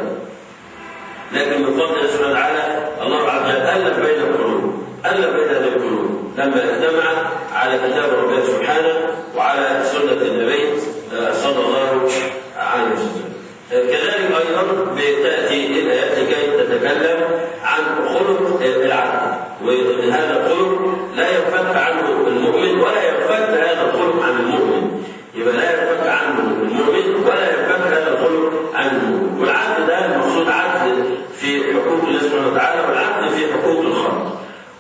Speaker 4: لكن من فضل الله سبحانه وتعالى الله عز وجل الف بين القلوب الف بين هذه القلوب لما اجتمع على كتاب ربنا سبحانه وعلى سنه النبي صلى الله عليه وسلم كذلك ايضا بتاتي الايات لكي تتكلم عن خلق العبد وهذا الخلق لا ينفك عنه المؤمن ولا ينفك هذا الخلق عن المؤمن يبقى لا ينفك عنه المؤمن ولا ينفك هذا الخلق عنه والعبد ده المقصود عبد في حقوق الله سبحانه وتعالى والعبد في حقوق الخلق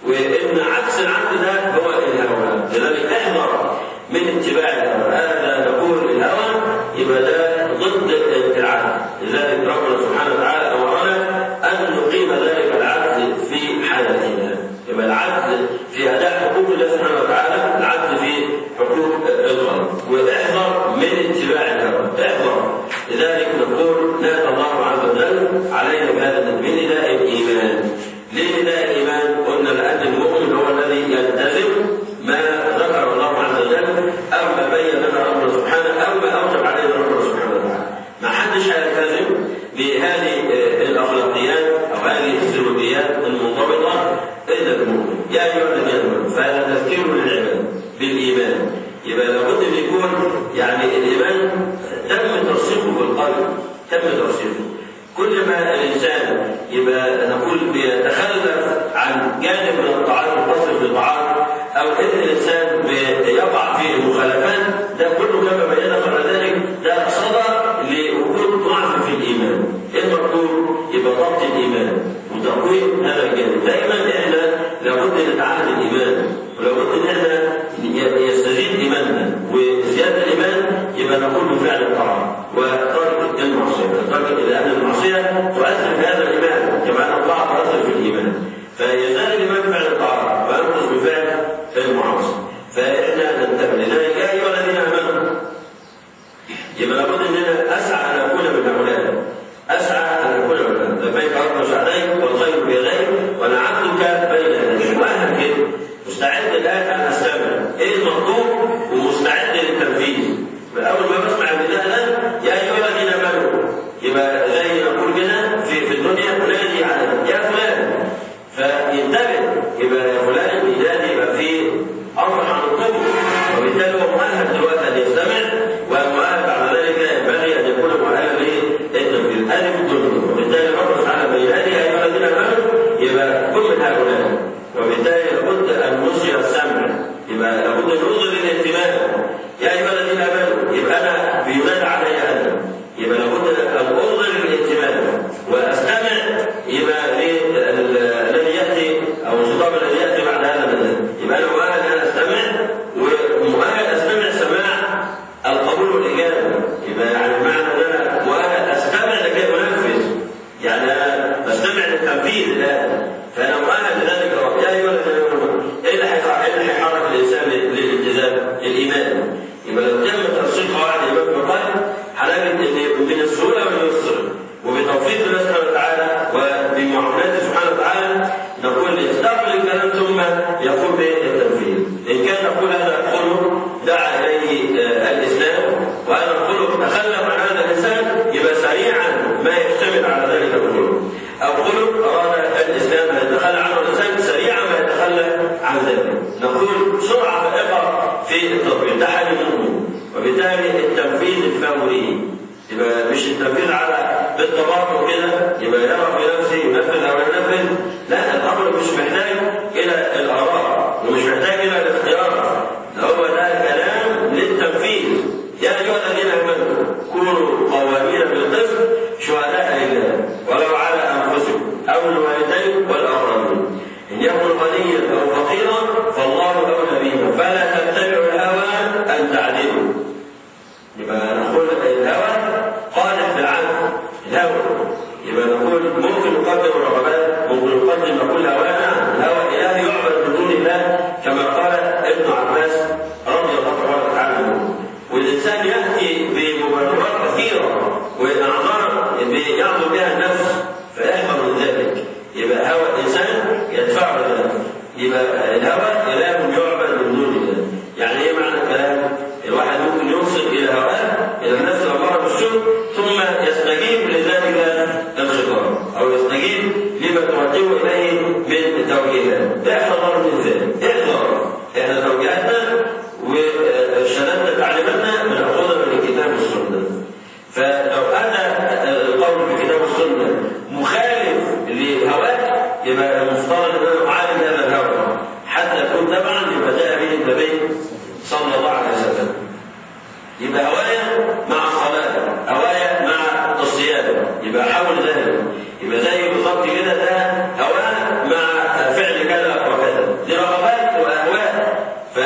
Speaker 4: وان عكس العبد ده هو الهوى لذلك احذر من اتباع الهوى هذا نقول الهوى يبقى ده ضد العبد لذلك ربنا سبحانه وتعالى امرنا ان نقيم ذلك العبد في حالتنا يبقى العبد في اداء حقوق الله سبحانه وتعالى العبد في حقوق الخلق واحذر من اتباع الهوى احذر لذلك نقول نادى الله عز وجل علينا بهذا التدبير نداء الايمان ليه نداء الايمان؟ قلنا لان المؤمن هو الذي يلتزم ما ذكر الله عز وجل او ما بين لنا ربنا سبحانه او ما اوجب علينا ربنا سبحانه وتعالى ما حدش هيلتزم بهذه الاخلاقيات او هذه السلوكيات المنضبطه الا المؤمن يا ايها الذين امنوا فهذا تذكير للعباد بالايمان يبقى لابد ان يكون يعني الايمان تم ترسيخه في القلب تم ترسيخه كل ما الانسان يبقى نقول بيتخلف عن جانب من الطاعات ويقصر في الطاعات او ان الانسان يقع في المخالفات ده كله كما بينا قبل ذلك ده صدى لوجود ضعف في الايمان المطلوب يبقى ضبط الايمان وتقويم هذا الجانب دائما احنا لابد نتعهد الايمان ولابد ان احنا يستزيد ايماننا وزياده الايمان يبقى نقول بفعل الطاعه وترك المعصيه ترك لان المعصيه تؤثر في هذا الايمان كما ان الطاعه تؤثر في الايمان فيزال الايمان بفعل الطاعه وينقص بفعل المعاصي فاحنا ننتبه لذلك يا ايها الذين امنوا يبقى لابد اننا اسعى ان اكون من هؤلاء اسعى ان اكون من هؤلاء لبيك رب سعديك والخير بيديك وانا عبدك بين يديك مؤهل كده مستعد الان ان استمع ايه المطلوب ومستعد للتنفيذ اول ما بسمع النداء ده يا ايها الذين امنوا يبقى زي ما نقول كده في في الدنيا نادي على يا فلان فينتبه يبقى يا فلان ينادي يبقى في امر عن الطب وبالتالي هو مؤهل دلوقتي ان يستمع ومؤهل بعد ذلك ينبغي ان يكون مؤهلا للتنفيذ هذه في الدنيا وبالتالي ربنا سبحانه بينادي يا ايها الذين امنوا يبقى كن من هؤلاء وبالتالي لابد ان نصغي السمع يبقى لابد ان نظهر الاهتمام يا ايها الذين امنوا يبقى انا بينادى علي انا يبقى لابد ان اظهر الاهتمام واستمع يبقى الذي ياتي او الخطاب الذي ياتي بعد هذا النداء يبقى انا مؤهل ان استمع ومؤهل استمع سماع القبول والاجابه يبقى يعني معنى ان انا مؤهل استمع لكي انفذ يعني انا بستمع للتنفيذ الان فانا مؤهل لذلك يا ايها الذين امنوا ايه اللي هيحرك الانسان للالتزام؟ الايمان يبقى لو تم ترسيخ قواعد الايمان في القلب هنجد ان من السهوله واليسر وبتوفيق الله سبحانه وتعالى وبمعاملاته سبحانه وتعالى نقول يستقبل الكلام ثم يقوم بالتنفيذ ان كان نقول هذا خلق دعا اليه الاسلام وهذا الخلق تخلف عن هذا الانسان يبقى سريعا ما يشتمل على ذلك الخلق او خلق اراد الاسلام ان يتخلى عنه الانسان سريعا ما يتخلى عن ذلك نقول سرعه فائقه في التطبيق ده حال المؤمن وبالتالي التنفيذ الفوري يبقى مش التنفيذ على بالتباطؤ كده يبقى يرى في نفسه ينفذ او ينفذ لا الامر مش محتاج الى الاراء ومش محتاج الى الاختيار ده هو ده كلام للتنفيذ يا ايها الذين امنوا كونوا قوامين بالقسط شهداء لله ولو على انفسكم او الوالدين والاقربين ان يكن غنيا او فقيرا فالله اولى بهما فلا تتبعوا الهوى ان تعدلوا يبقى نقول الهوى قادح بالعدل الهوى يبقى نقول ممكن نقدم الرغبات ممكن نقدم نقول هوانا الهوى اله يعبد بدون الله كما قال ابن عباس رضي الله تعالى عنه والانسان ياتي والسوء ثم يستجيب لذلك الخطاب او يستجيب لما توجهه اليه من توجيهات احذر من ذلك احذر احنا توجيهاتنا وشددنا تعليماتنا بناخذها من الكتاب والسنه فلو انا القول في الكتاب والسنه مخالف لهواك يبقى المفترض ان انا اعالج هذا الهوى حتى يكون تبعا لما جاء به النبي صلى الله عليه وسلم يبقى هوايا مع الصلاة هوايا مع الصيام يبقى حول ذلك يبقى زي بالظبط كده ده هواء مع فعل كذا وكذا دي رغبات واهواء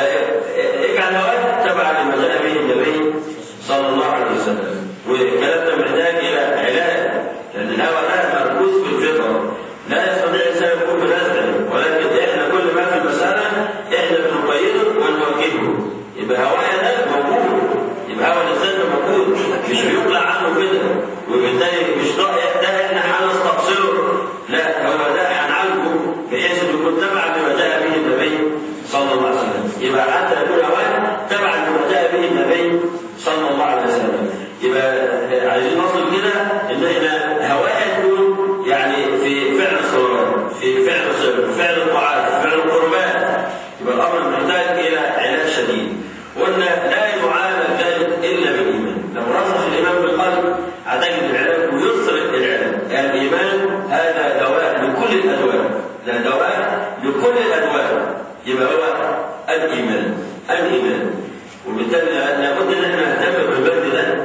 Speaker 4: فاجعل هواك تبع لما جاء به النبي صلى الله عليه وسلم والكلام ده محتاج الى علاج لان الهوى ده مركوز في الفطره لا يستطيع الانسان يكون بنفسه ولكن احنا كل ما في المساله احنا بنقيده ونوجهه يبقى هوايا ده موجود يبقى هو الانسان ده موجود مش بيقلع عنه كده وبالتالي مش رأي ده احنا هنستقصله لا هو ده هنعالجه بحيث انه يكون تبع لما جاء به النبي صلى الله عليه وسلم يبقى حتى يكون هواه تبع لما جاء به النبي صلى الله عليه وسلم يبقى عايزين نصل كده ان احنا هواها يكون يعني في فعل الصلوات في فعل الصلوات في فعل الطاعات في فعل القربات يبقى الامر محتاج الى علاج شديد قلنا لا يعالج ذلك الا بالايمان لو رسخ الايمان بالقلب هتجد العلاج ويصرف العلاج يعني الايمان هذا دواء لكل الادواء لا دواء لكل الادواء يبقى هو الايمان الايمان وبالتالي لابد ان احنا نهتم بالبلد ده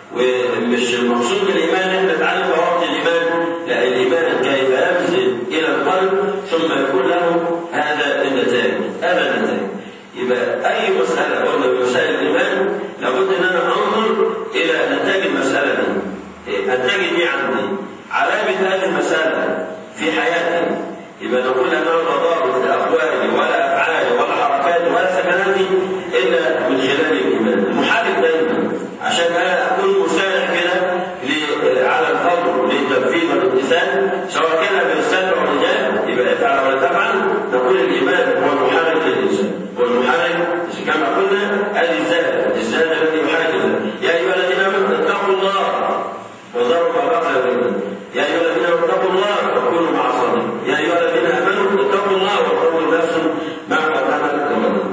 Speaker 4: ومش المقصود بالايمان ان احنا نتعلم ضوابط الايمان لا الايمان كيف ينزل الى القلب ثم يكون له هذا النتائج هذا النتائج يبقى اي مساله قلنا من مسائل الايمان لابد ان انا انظر الى نتائج المساله دي النتائج دي عندي علامه هذه المساله في حياتي يبقى نقول انه لا ضابط لاقوالي ولا افعالي ولا حركاتي ولا سكناتي الا من خلال الايمان المحرك دايما عشان انا اكون مسارع كده على الفضل للتنفيذ والامتثال سواء كان بالرسالة او الرجال يبقى افعل ولا تفعل نقول الايمان هو المحرك للانسان هو المحرك كما قلنا الزاد الزاد الذي يحرك الانسان يا ايها الذين امنوا اتقوا الله وذروا ما بقي منه يا ايها الذين امنوا اتقوا الله وكونوا مع الصادقين يا ايها الذين امنوا اتقوا الله وقولوا نفس ما قدمت لغد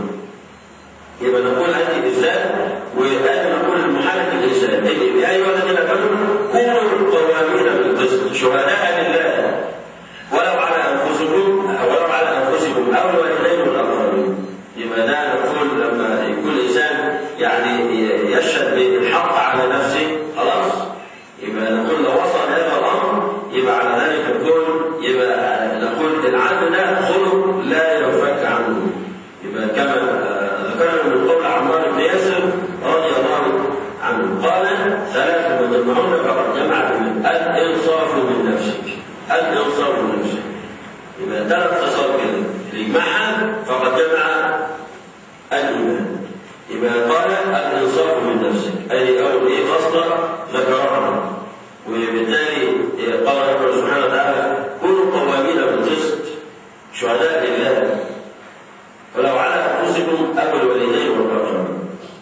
Speaker 4: يبقى نقول هذه الذات وهذه نقول المحرك الانسان يا ايها الذين امنوا كونوا قوامين بالقسط شهداء لله ولو على انفسكم ولو على انفسكم او الوالدين والاقربين يبقى ده نقول لما يكون الانسان يعني يشهد بالحق على نفسه خلاص يبقى نقول لو وصل هذا الامر يبقى على ذلك نقول يبقى نقول العدل ده خلق لا ينفك عنه يبقى كما ذكرنا من قول عمار بن ياسر رضي الله عنه قال ثلاثة من جمعون فقد جمع الإنصاف من نفسك الإنصاف من نفسك يبقى ثلاث خصال كده اللي يجمعها فقد جمع الإيمان يبقى قال الإنصاف من نفسك أي أول إيه خصلة ذكرها وبالتالي قال ربنا سبحانه وتعالى كونوا قوامين بالقسط شهداء لله ولو على انفسكم او الوالدين والاقربين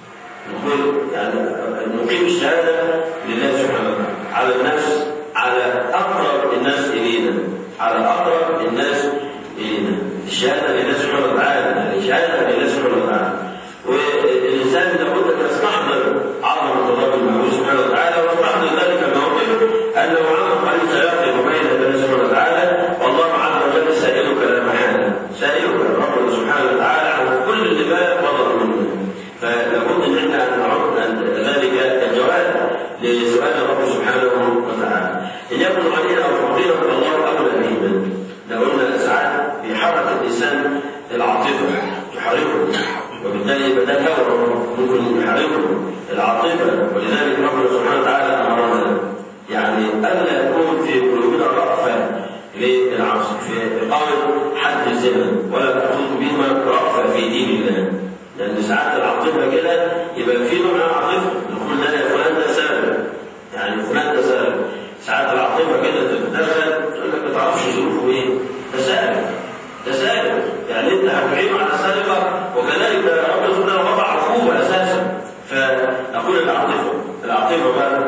Speaker 4: نقول يعني نقيم الشهاده لله سبحانه وتعالى على النفس على اقرب الناس الينا على اقرب الناس الينا الشهاده لله سبحانه وتعالى الشهاده لله سبحانه وتعالى والانسان لابد ان يستحضر عظمه الله المعبود سبحانه وتعالى ويستحضر ذلك الموقف انه عمل قليل سيقف بين الله سبحانه وتعالى والله عز وجل سائلك لا محاله سائلك ربنا سبحانه وتعالى عن كل ما مضى منه فلابد ان احنا نعد ذلك الجواب لسؤال الرب سبحانه وتعالى ان يكن غنيا او فقيرا فالله اولى بهما لو قلنا ساعات بيحرك الانسان العاطفه تحركه وبالتالي يبقى ده الهوى ممكن يحركه العاطفه ولذلك ربنا سبحانه وتعالى امرنا يعني الا يكون في قلوبنا رأفه للعصر في إقامة حد الزنا ولا تأخذ بهما رأفة في دين الله لأن ساعات العاطفة كده يبقى في نوع من العاطفة نقول ده فلان ده سبب يعني فلان ده سبب ساعات العاطفة كده تتدخل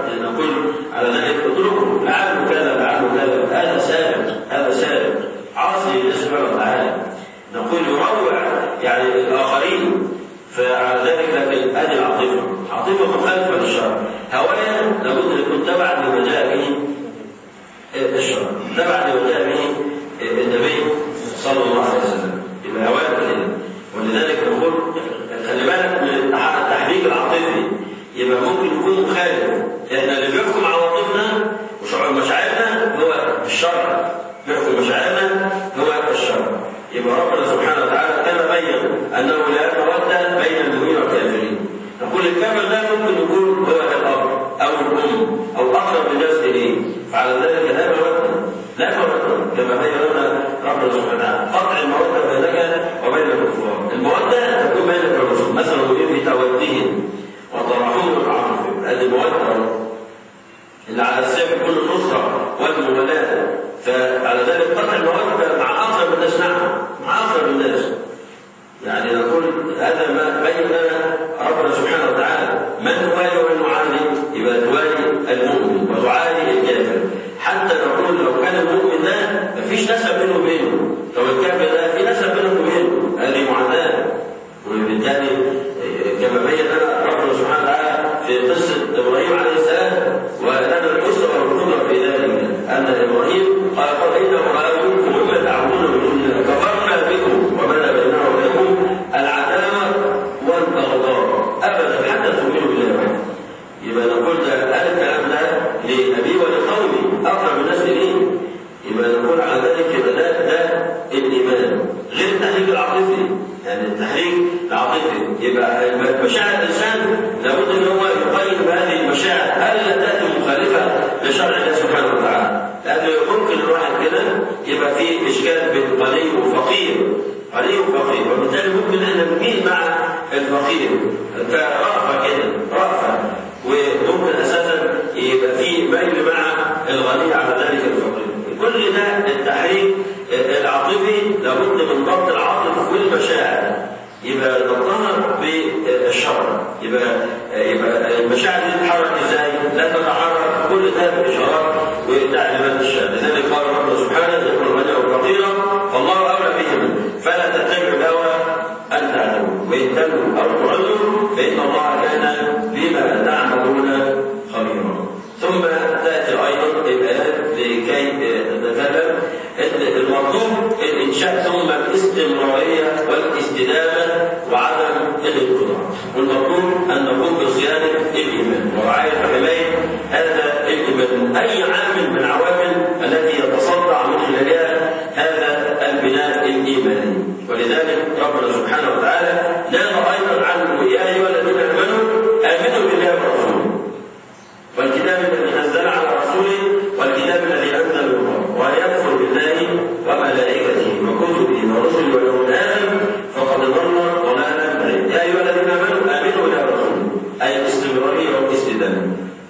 Speaker 4: نقول على ذلك اتركوا لعله كذا لعله كذا هذا سابق هذا سابق عاصي لله سبحانه وتعالى نقول يروع يعني الاخرين فعلى ذلك لكن هذه العاطفه عاطفه مخالفه للشرع هوايا لابد ان يكون تبعا لما جاء به الشرع تبعا لما جاء به النبي صلى الله عليه وسلم يبقى هوايا كده ولذلك نقول خلي بالك من التحريك العاطفي يبقى ممكن يكون مخالف احنا اللي بيحكم عواطفنا ومشاعرنا هو الشرع بيحكم مشاعرنا هو الشرع يبقى ربنا سبحانه وتعالى كما بين انه لا يتردد بين المؤمنين والكافرين نقول الكافر ده ممكن يكون هو الاب او الام او اقرب الناس اليه فعلى ذلك لا يتردد لا يتردد كما بين لنا ربنا سبحانه وتعالى قطع الموده بينك وبين الكفار الموده تكون بينك والرسل مثلا مؤمن في تودهم وتراحمهم وتعاطفهم هذه الموده اللي على السبب كل النصره والموالاه فعلى ذلك قطع الموده مع اقرب الناس نعم مع اقرب الناس يعني نقول هذا ما بين لنا ربنا سبحانه وتعالى من توالي ومن يعادي يبقى توالي المؤمن وتعادي الكافر حتى نقول لو كان المؤمن ده مفيش نسب بينه وبينه طب الكافر ده في نسب بينه وبينه هذه معاداه وبالتالي كما بين لنا ربنا سبحانه وتعالى في قصه ابراهيم عليه السلام ولنا الاسره والقدره في ذلك ان ابراهيم قال قد انه رايكم وما تعبدون من دون الله كفرنا بكم وبدا بيننا وبينكم العداوه والبغضاء ابدا حتى تؤمنوا بالله وحده يبقى نقول ده هذا الكلام ده لابي ولقومي اقرب الناس اليه يبقى نقول على ذلك يبقى ده ده الايمان غير التحريك العاطفي يعني التحريك العاطفي يبقى مشاعر الانسان لابد ان هو يقيم بهذه المشاعر هل لا تاتي مخالفه لشرع الله سبحانه وتعالى؟ لانه ممكن الواحد كده يبقى فيه اشكال بين غني وفقير غني وفقير وبالتالي ممكن ان نميل مع الفقير كرأفه كده رأفه وممكن اساسا يبقى فيه ميل مع الغني على ذلك الفقير كل ده التحريك العاطفي لابد من ضبط العاطفه والمشاعر يبقى ضبطها بالشرع يبقى يبقى المشاعر دي تتحرك ازاي؟ لا تتحرك كل ده باشارات وتعليمات الشرع لذلك قال ربنا سبحانه ذكر الغني والفقير فالله اولى بهم فلا تتبعوا الهوى ان تعلموا وان تلوا او تعلوا فان الله كان بما تعملون خبيرا ثم تاتي ايضا الايات لكي نتكلم المطلوب الانشاء ثم الاستمراريه والاستدامه وعدم الانقطاع والمطلوب ان نقوم بصيانه الايمان ورعايه وحمايه هذا الايمان اي عامل من العوامل التي يتصدع من خلالها هذا البناء الايماني ولذلك ربنا سبحانه وتعالى نادى ايضا عنه يا ايها الذين امنوا امنوا بالله ورسوله والكتاب الذي نزل على رسوله والكتاب الذي انزل الله وان يكفر بالله وملائكته وكتبه ورسله واليوم الاخر فقد ضل ضلالا بعيدا يا ايها الذين امنوا امنوا الى رسوله اي الاستمراريه والاستدامه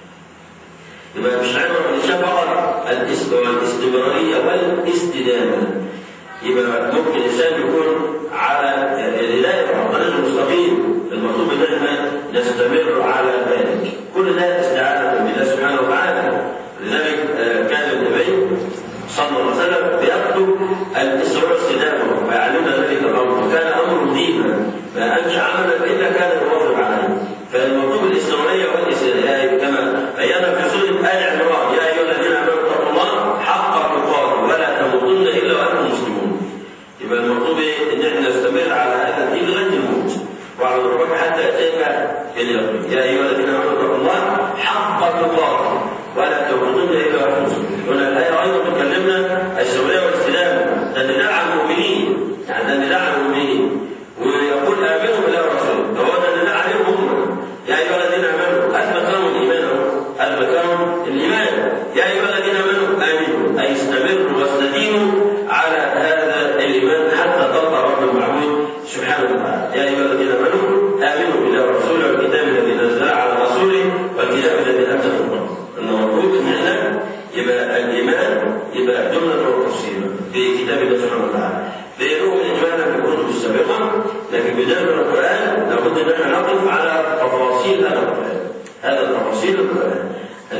Speaker 4: يبقى مش عبره الانشاء فقط الاستمراريه والاستدامه يبقى ممكن الانسان يكون على الهدايه وعلى الطريق المستقيم المطلوب ان احنا نستمر على ذلك كل ده استعانه بالله سبحانه وتعالى لذلك كان النبي صلى الله عليه وسلم بيكتب الاسراء والاستدامه ويعلمنا ذلك الامر وكان امر دينا ما انشا عملا الا كان يواظب عليه فالمطلوب الاستمراريه والاستدامه كما بينا في سوره ال عمران يا ايها الذين امنوا اتقوا الله حق تقاته ولا تموتن الا وانتم مسلمون يبقى المطلوب ان احنا نستمر على هذا الدين لغايه الموت وعلى الركوع حتى ياتيك اليقين يا ايها الذين امنوا اتقوا الله حق تقاته ولا تموتن الا وانتم مسلمون هنا الايه ايضا تكلمنا السوريه والاستدامه ده نداء على المؤمنين يعني ده نداء على المؤمنين ويقول امنوا بالله ورسوله فهو ده نداء عليهم هم يا ايها الذين امنوا اثبت لهم الايمان اثبت لهم الايمان يا ايها الذين امنوا امنوا اي استمروا واستديموا على هذا الايمان حتى تلقى رب المعبود سبحانه وتعالى يا ايها الذين امنوا امنوا بالله ورسوله والكتاب الذي نزل على رسوله والكتاب الذي انزل الله ان المفروض ان احنا يبقى الايمان يبقى جمله وتفصيلا في كتاب الله سبحانه وتعالى بيقولوا اجمالا في الكتب السابقه لكن بدايه القران لابد ان احنا نقف على تفاصيل هذا القران هذا تفاصيل القران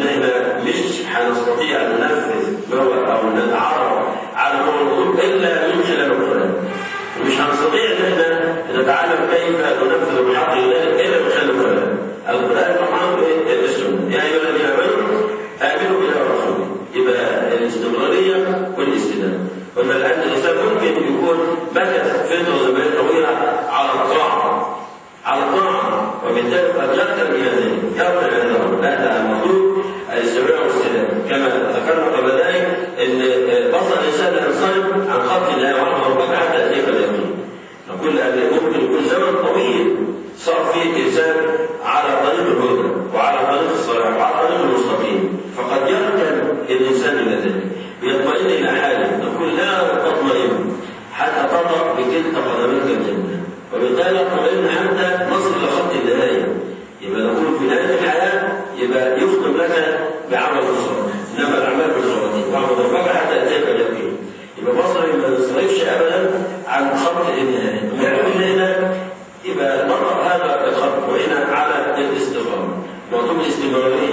Speaker 4: كناش هنستطيع ان ننفذ ما هو او نتعرف على ما هو المطلوب الا من خلال القران ومش هنستطيع ان احنا نتعلم كيف ننفذ بحق الله الا من خلال القران القران طبعا السنه يا ايها الذين امنوا امنوا بالله ورسوله يبقى الاستمراريه والاستدامه قلنا الان الانسان ممكن يكون مكث فتره زمنيه طويله على الطاعه على الطاعه وبالتالي قد يقتل الى ذلك يقتل الى ذلك لا ده المطلوب الاستمرار والاستدامه كما ذكرنا قبل ذلك ان بصر الانسان لا ينصرف عن خط الله وعن ربك حتى ياتيك اليقين نقول ان ممكن يكون زمن طويل صار فيه الانسان على طريق الهدى وعلى طريق الصلاح وعلى طريق المستقيم فقد يركن الانسان الى ذلك يطمئن الى حاله نقول لا تطمئن حتى تضع بكلتا قدميك الجنه وبالتالي نطمئن حتى نصل الى خط النهايه يبقى نقول في نهايه الحياه يبقى يختم لك بعمل الصالح انما الاعمال بالخواتيم واعمل ربك حتى ياتيك اليقين يبقى بصري ما يصرفش ابدا عن خط النهايه ومعلوم هنا يبقى نقرا هذا الخط وهنا على الاستقامه مطلوب الاستمراريه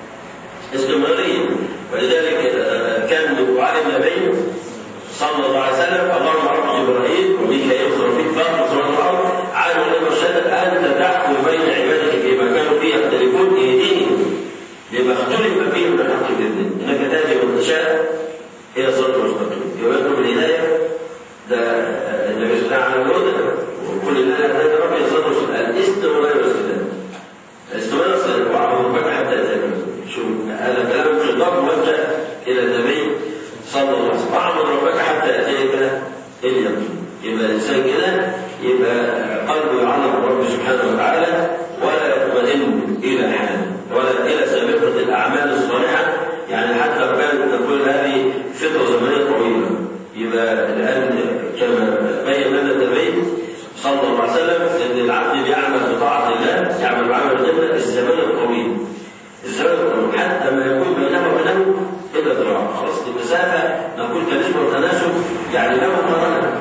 Speaker 4: استمراريه ولذلك كان علي النبي صلى الله عليه وسلم اللهم رب جبرائيل وميكائيل وصرافيل فاطمه سوره الارض عالم الغيب والشهاده انت تحكم بين عبادك فيما كانوا فيه يختلفون اهديني لما اختلف فيه من الحق باذنك انك تهدي من تشاء الى صراط المستقيم يبقى الهدايه ده النبي صلى الله عليه وسلم الهدى وكل الناس هدايه ربي صلى الله عليه وسلم الاستمرار والاستدامه الاستمرار والاستدامه وعبد ربك حتى ياتيك شوف هذا كلام خطاب موجه الى النبي صلى الله عليه وسلم واعبد ربك حتى ياتيك اليقين يبقى الانسان كده يبقى قلبه يعلق برب سبحانه وتعالى ولا يطمئن الى حال ولا الى سابقه الاعمال الصالحه يعني حتى لو كانت تقول هذه فتره زمنيه طويله يبقى الان كما بين لنا النبي صلى الله عليه وسلم ان العبد بيعمل بطاعه الله يعمل بعمل الجنه الزمن الطويل الزمن الطويل حتى ما يكون بينه وبينه الا ذراع خلاص المسافه نقول كنسبه وتناسب يعني له قرنه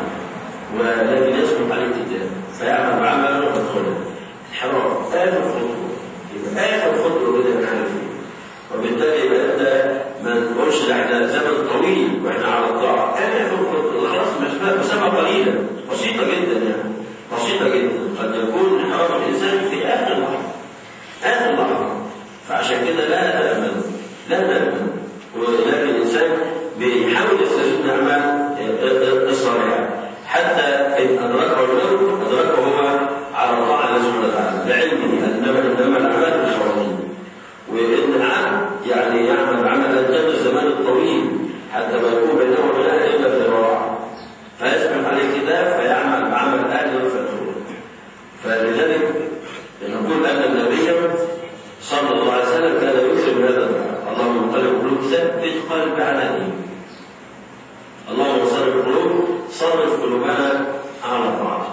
Speaker 4: ولكن يسقط عليه الكتاب فيعمل بعمل ويدخله الحرام اخر خطوه يبقى اخر خطوه كده نحن فيه وبالتالي يبقى انت ما نقولش ده احنا زمن طويل واحنا على الطاعه اخر خطوه خلاص مسافه قليله بسيطه جدا يعني بسيطه جدا قد يكون انحراف الانسان في اخر لحظه اخر لحظه فعشان كده لا نامن لا نامن ولكن الانسان بيحاول يستفيد من الاعمال الصالحه حتى ان ادركه الموت ادركه هو على طاعه الله سبحانه وتعالى لعلمه انما انما الاعمال بالخواتيم وان العبد يعني يعمل عمل الجنه الزمان الطويل حتى ما يكون بينه وبينها الا ذراع فيسبق عليه كتاب فيعمل بعمل اهل الفتوى فلذلك نقول ان النبي صلى الله عليه وسلم كان يكثر من هذا الدعاء اللهم انقلب القلوب ثبت قلب على دينك اللهم صرف القلوب صرف قلوبنا على طاعتك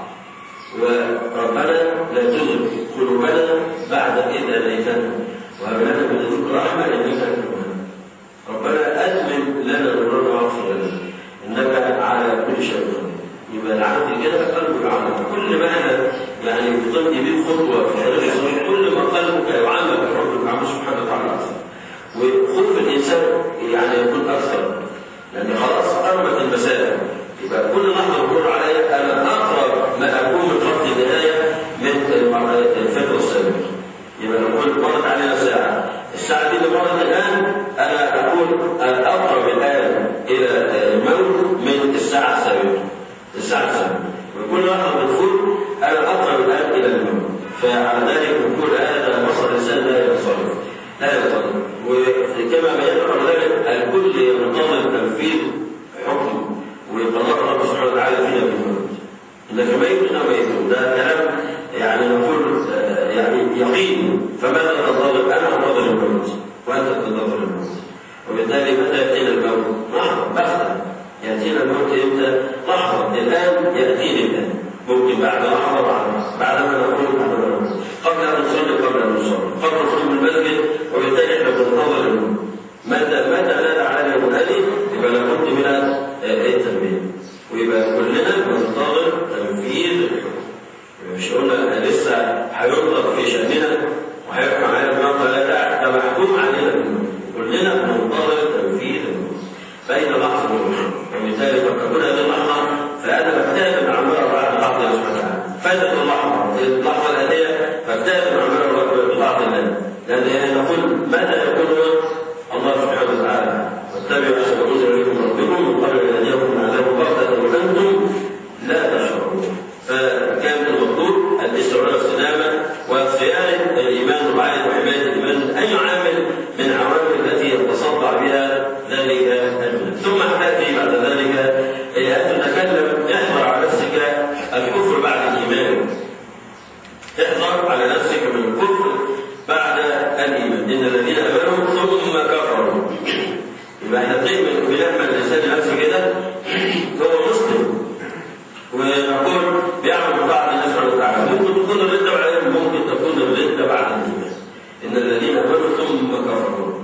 Speaker 4: وربنا لا تزغ قلوبنا بعد إذ هديتنا وهب لنا من لدنك رحمة إنك أنت الوهاب ربنا أتمم لنا نورنا واغفر لنا إنك على كل شيء قدير يبقى العبد كده قلبه يعمل كل ما انا يعني بتمضي بيه خطوه في طريق الصالح كل ما قلبك يعمل برب العالمين سبحانه وتعالى اكثر وخوف الانسان يعني يكون اكثر لان خلاص قربت المسافه يبقى كل لحظه تمر عليا انا اقرب ما اكون من خط النهايه من الفتره السابقه يبقى لو كنت مرت علينا ساعه الساعه دي اللي مرت الان انا اكون اقرب الان الى الموت من الساعه السابقه الساعه السابقه وكل لحظه بتفوت انا اقرب الان الى الموت فعلى ذلك نقول هذا بصر الانسان لا ينصرف لا ينصرف وكما بينا قبل ذلك الكل ينتظر تنفيذ حكم وقضاء الله سبحانه وتعالى فينا بالموت انك ميت انا ميت ده كلام يعني نقول يعني يقين فماذا تنتظر انا انتظر الموت وانت تنتظر الموت وبالتالي متى ياتينا الموت؟ لحظه بغته ياتينا الموت امتى؟ لحظه الان ياتيني الان ممكن بعد لحظه بعد بعد ما نقول بعد ما نقول قبل ان نصلي قبل ان نصلي قبل دخول المسجد وبالتالي احنا بننتظر الموت متى متى نادى علينا المنادي يبقى لابد من التنبيه ويبقى كلنا بننتظر تنفيذ الحكم مش قلنا لسه هينظر في شأننا وهيحكم علينا بما لا ده محكوم علينا بالموت كلنا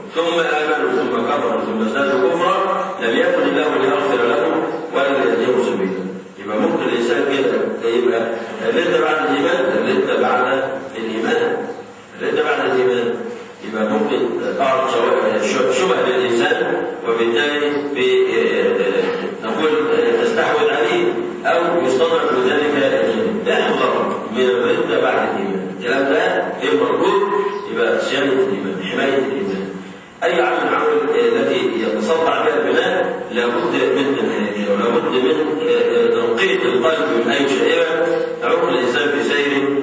Speaker 4: ثم آمنوا ثم كفروا ثم ازدادوا كفرا لم يكن الله ليغفر لهم ولا ليهديهم سبيلا يبقى ممكن الإنسان كده يبقى الردة بعد الإيمان الردة بعد الإيمان الردة بعد الإيمان يبقى ممكن تعرض شبهة للإنسان وبالتالي نقول تستحوذ عليه أو يصطنع بذلك تحذر من الردة بعد الإيمان الكلام ده غير مربوط يبقى صيانة الإيمان حماية الإيمان أي عمل من عمل التي يتصدع بها البناء لابد من تنهيها ولابد من تنقية القلب من أي شائبة تعوق الإنسان في سيره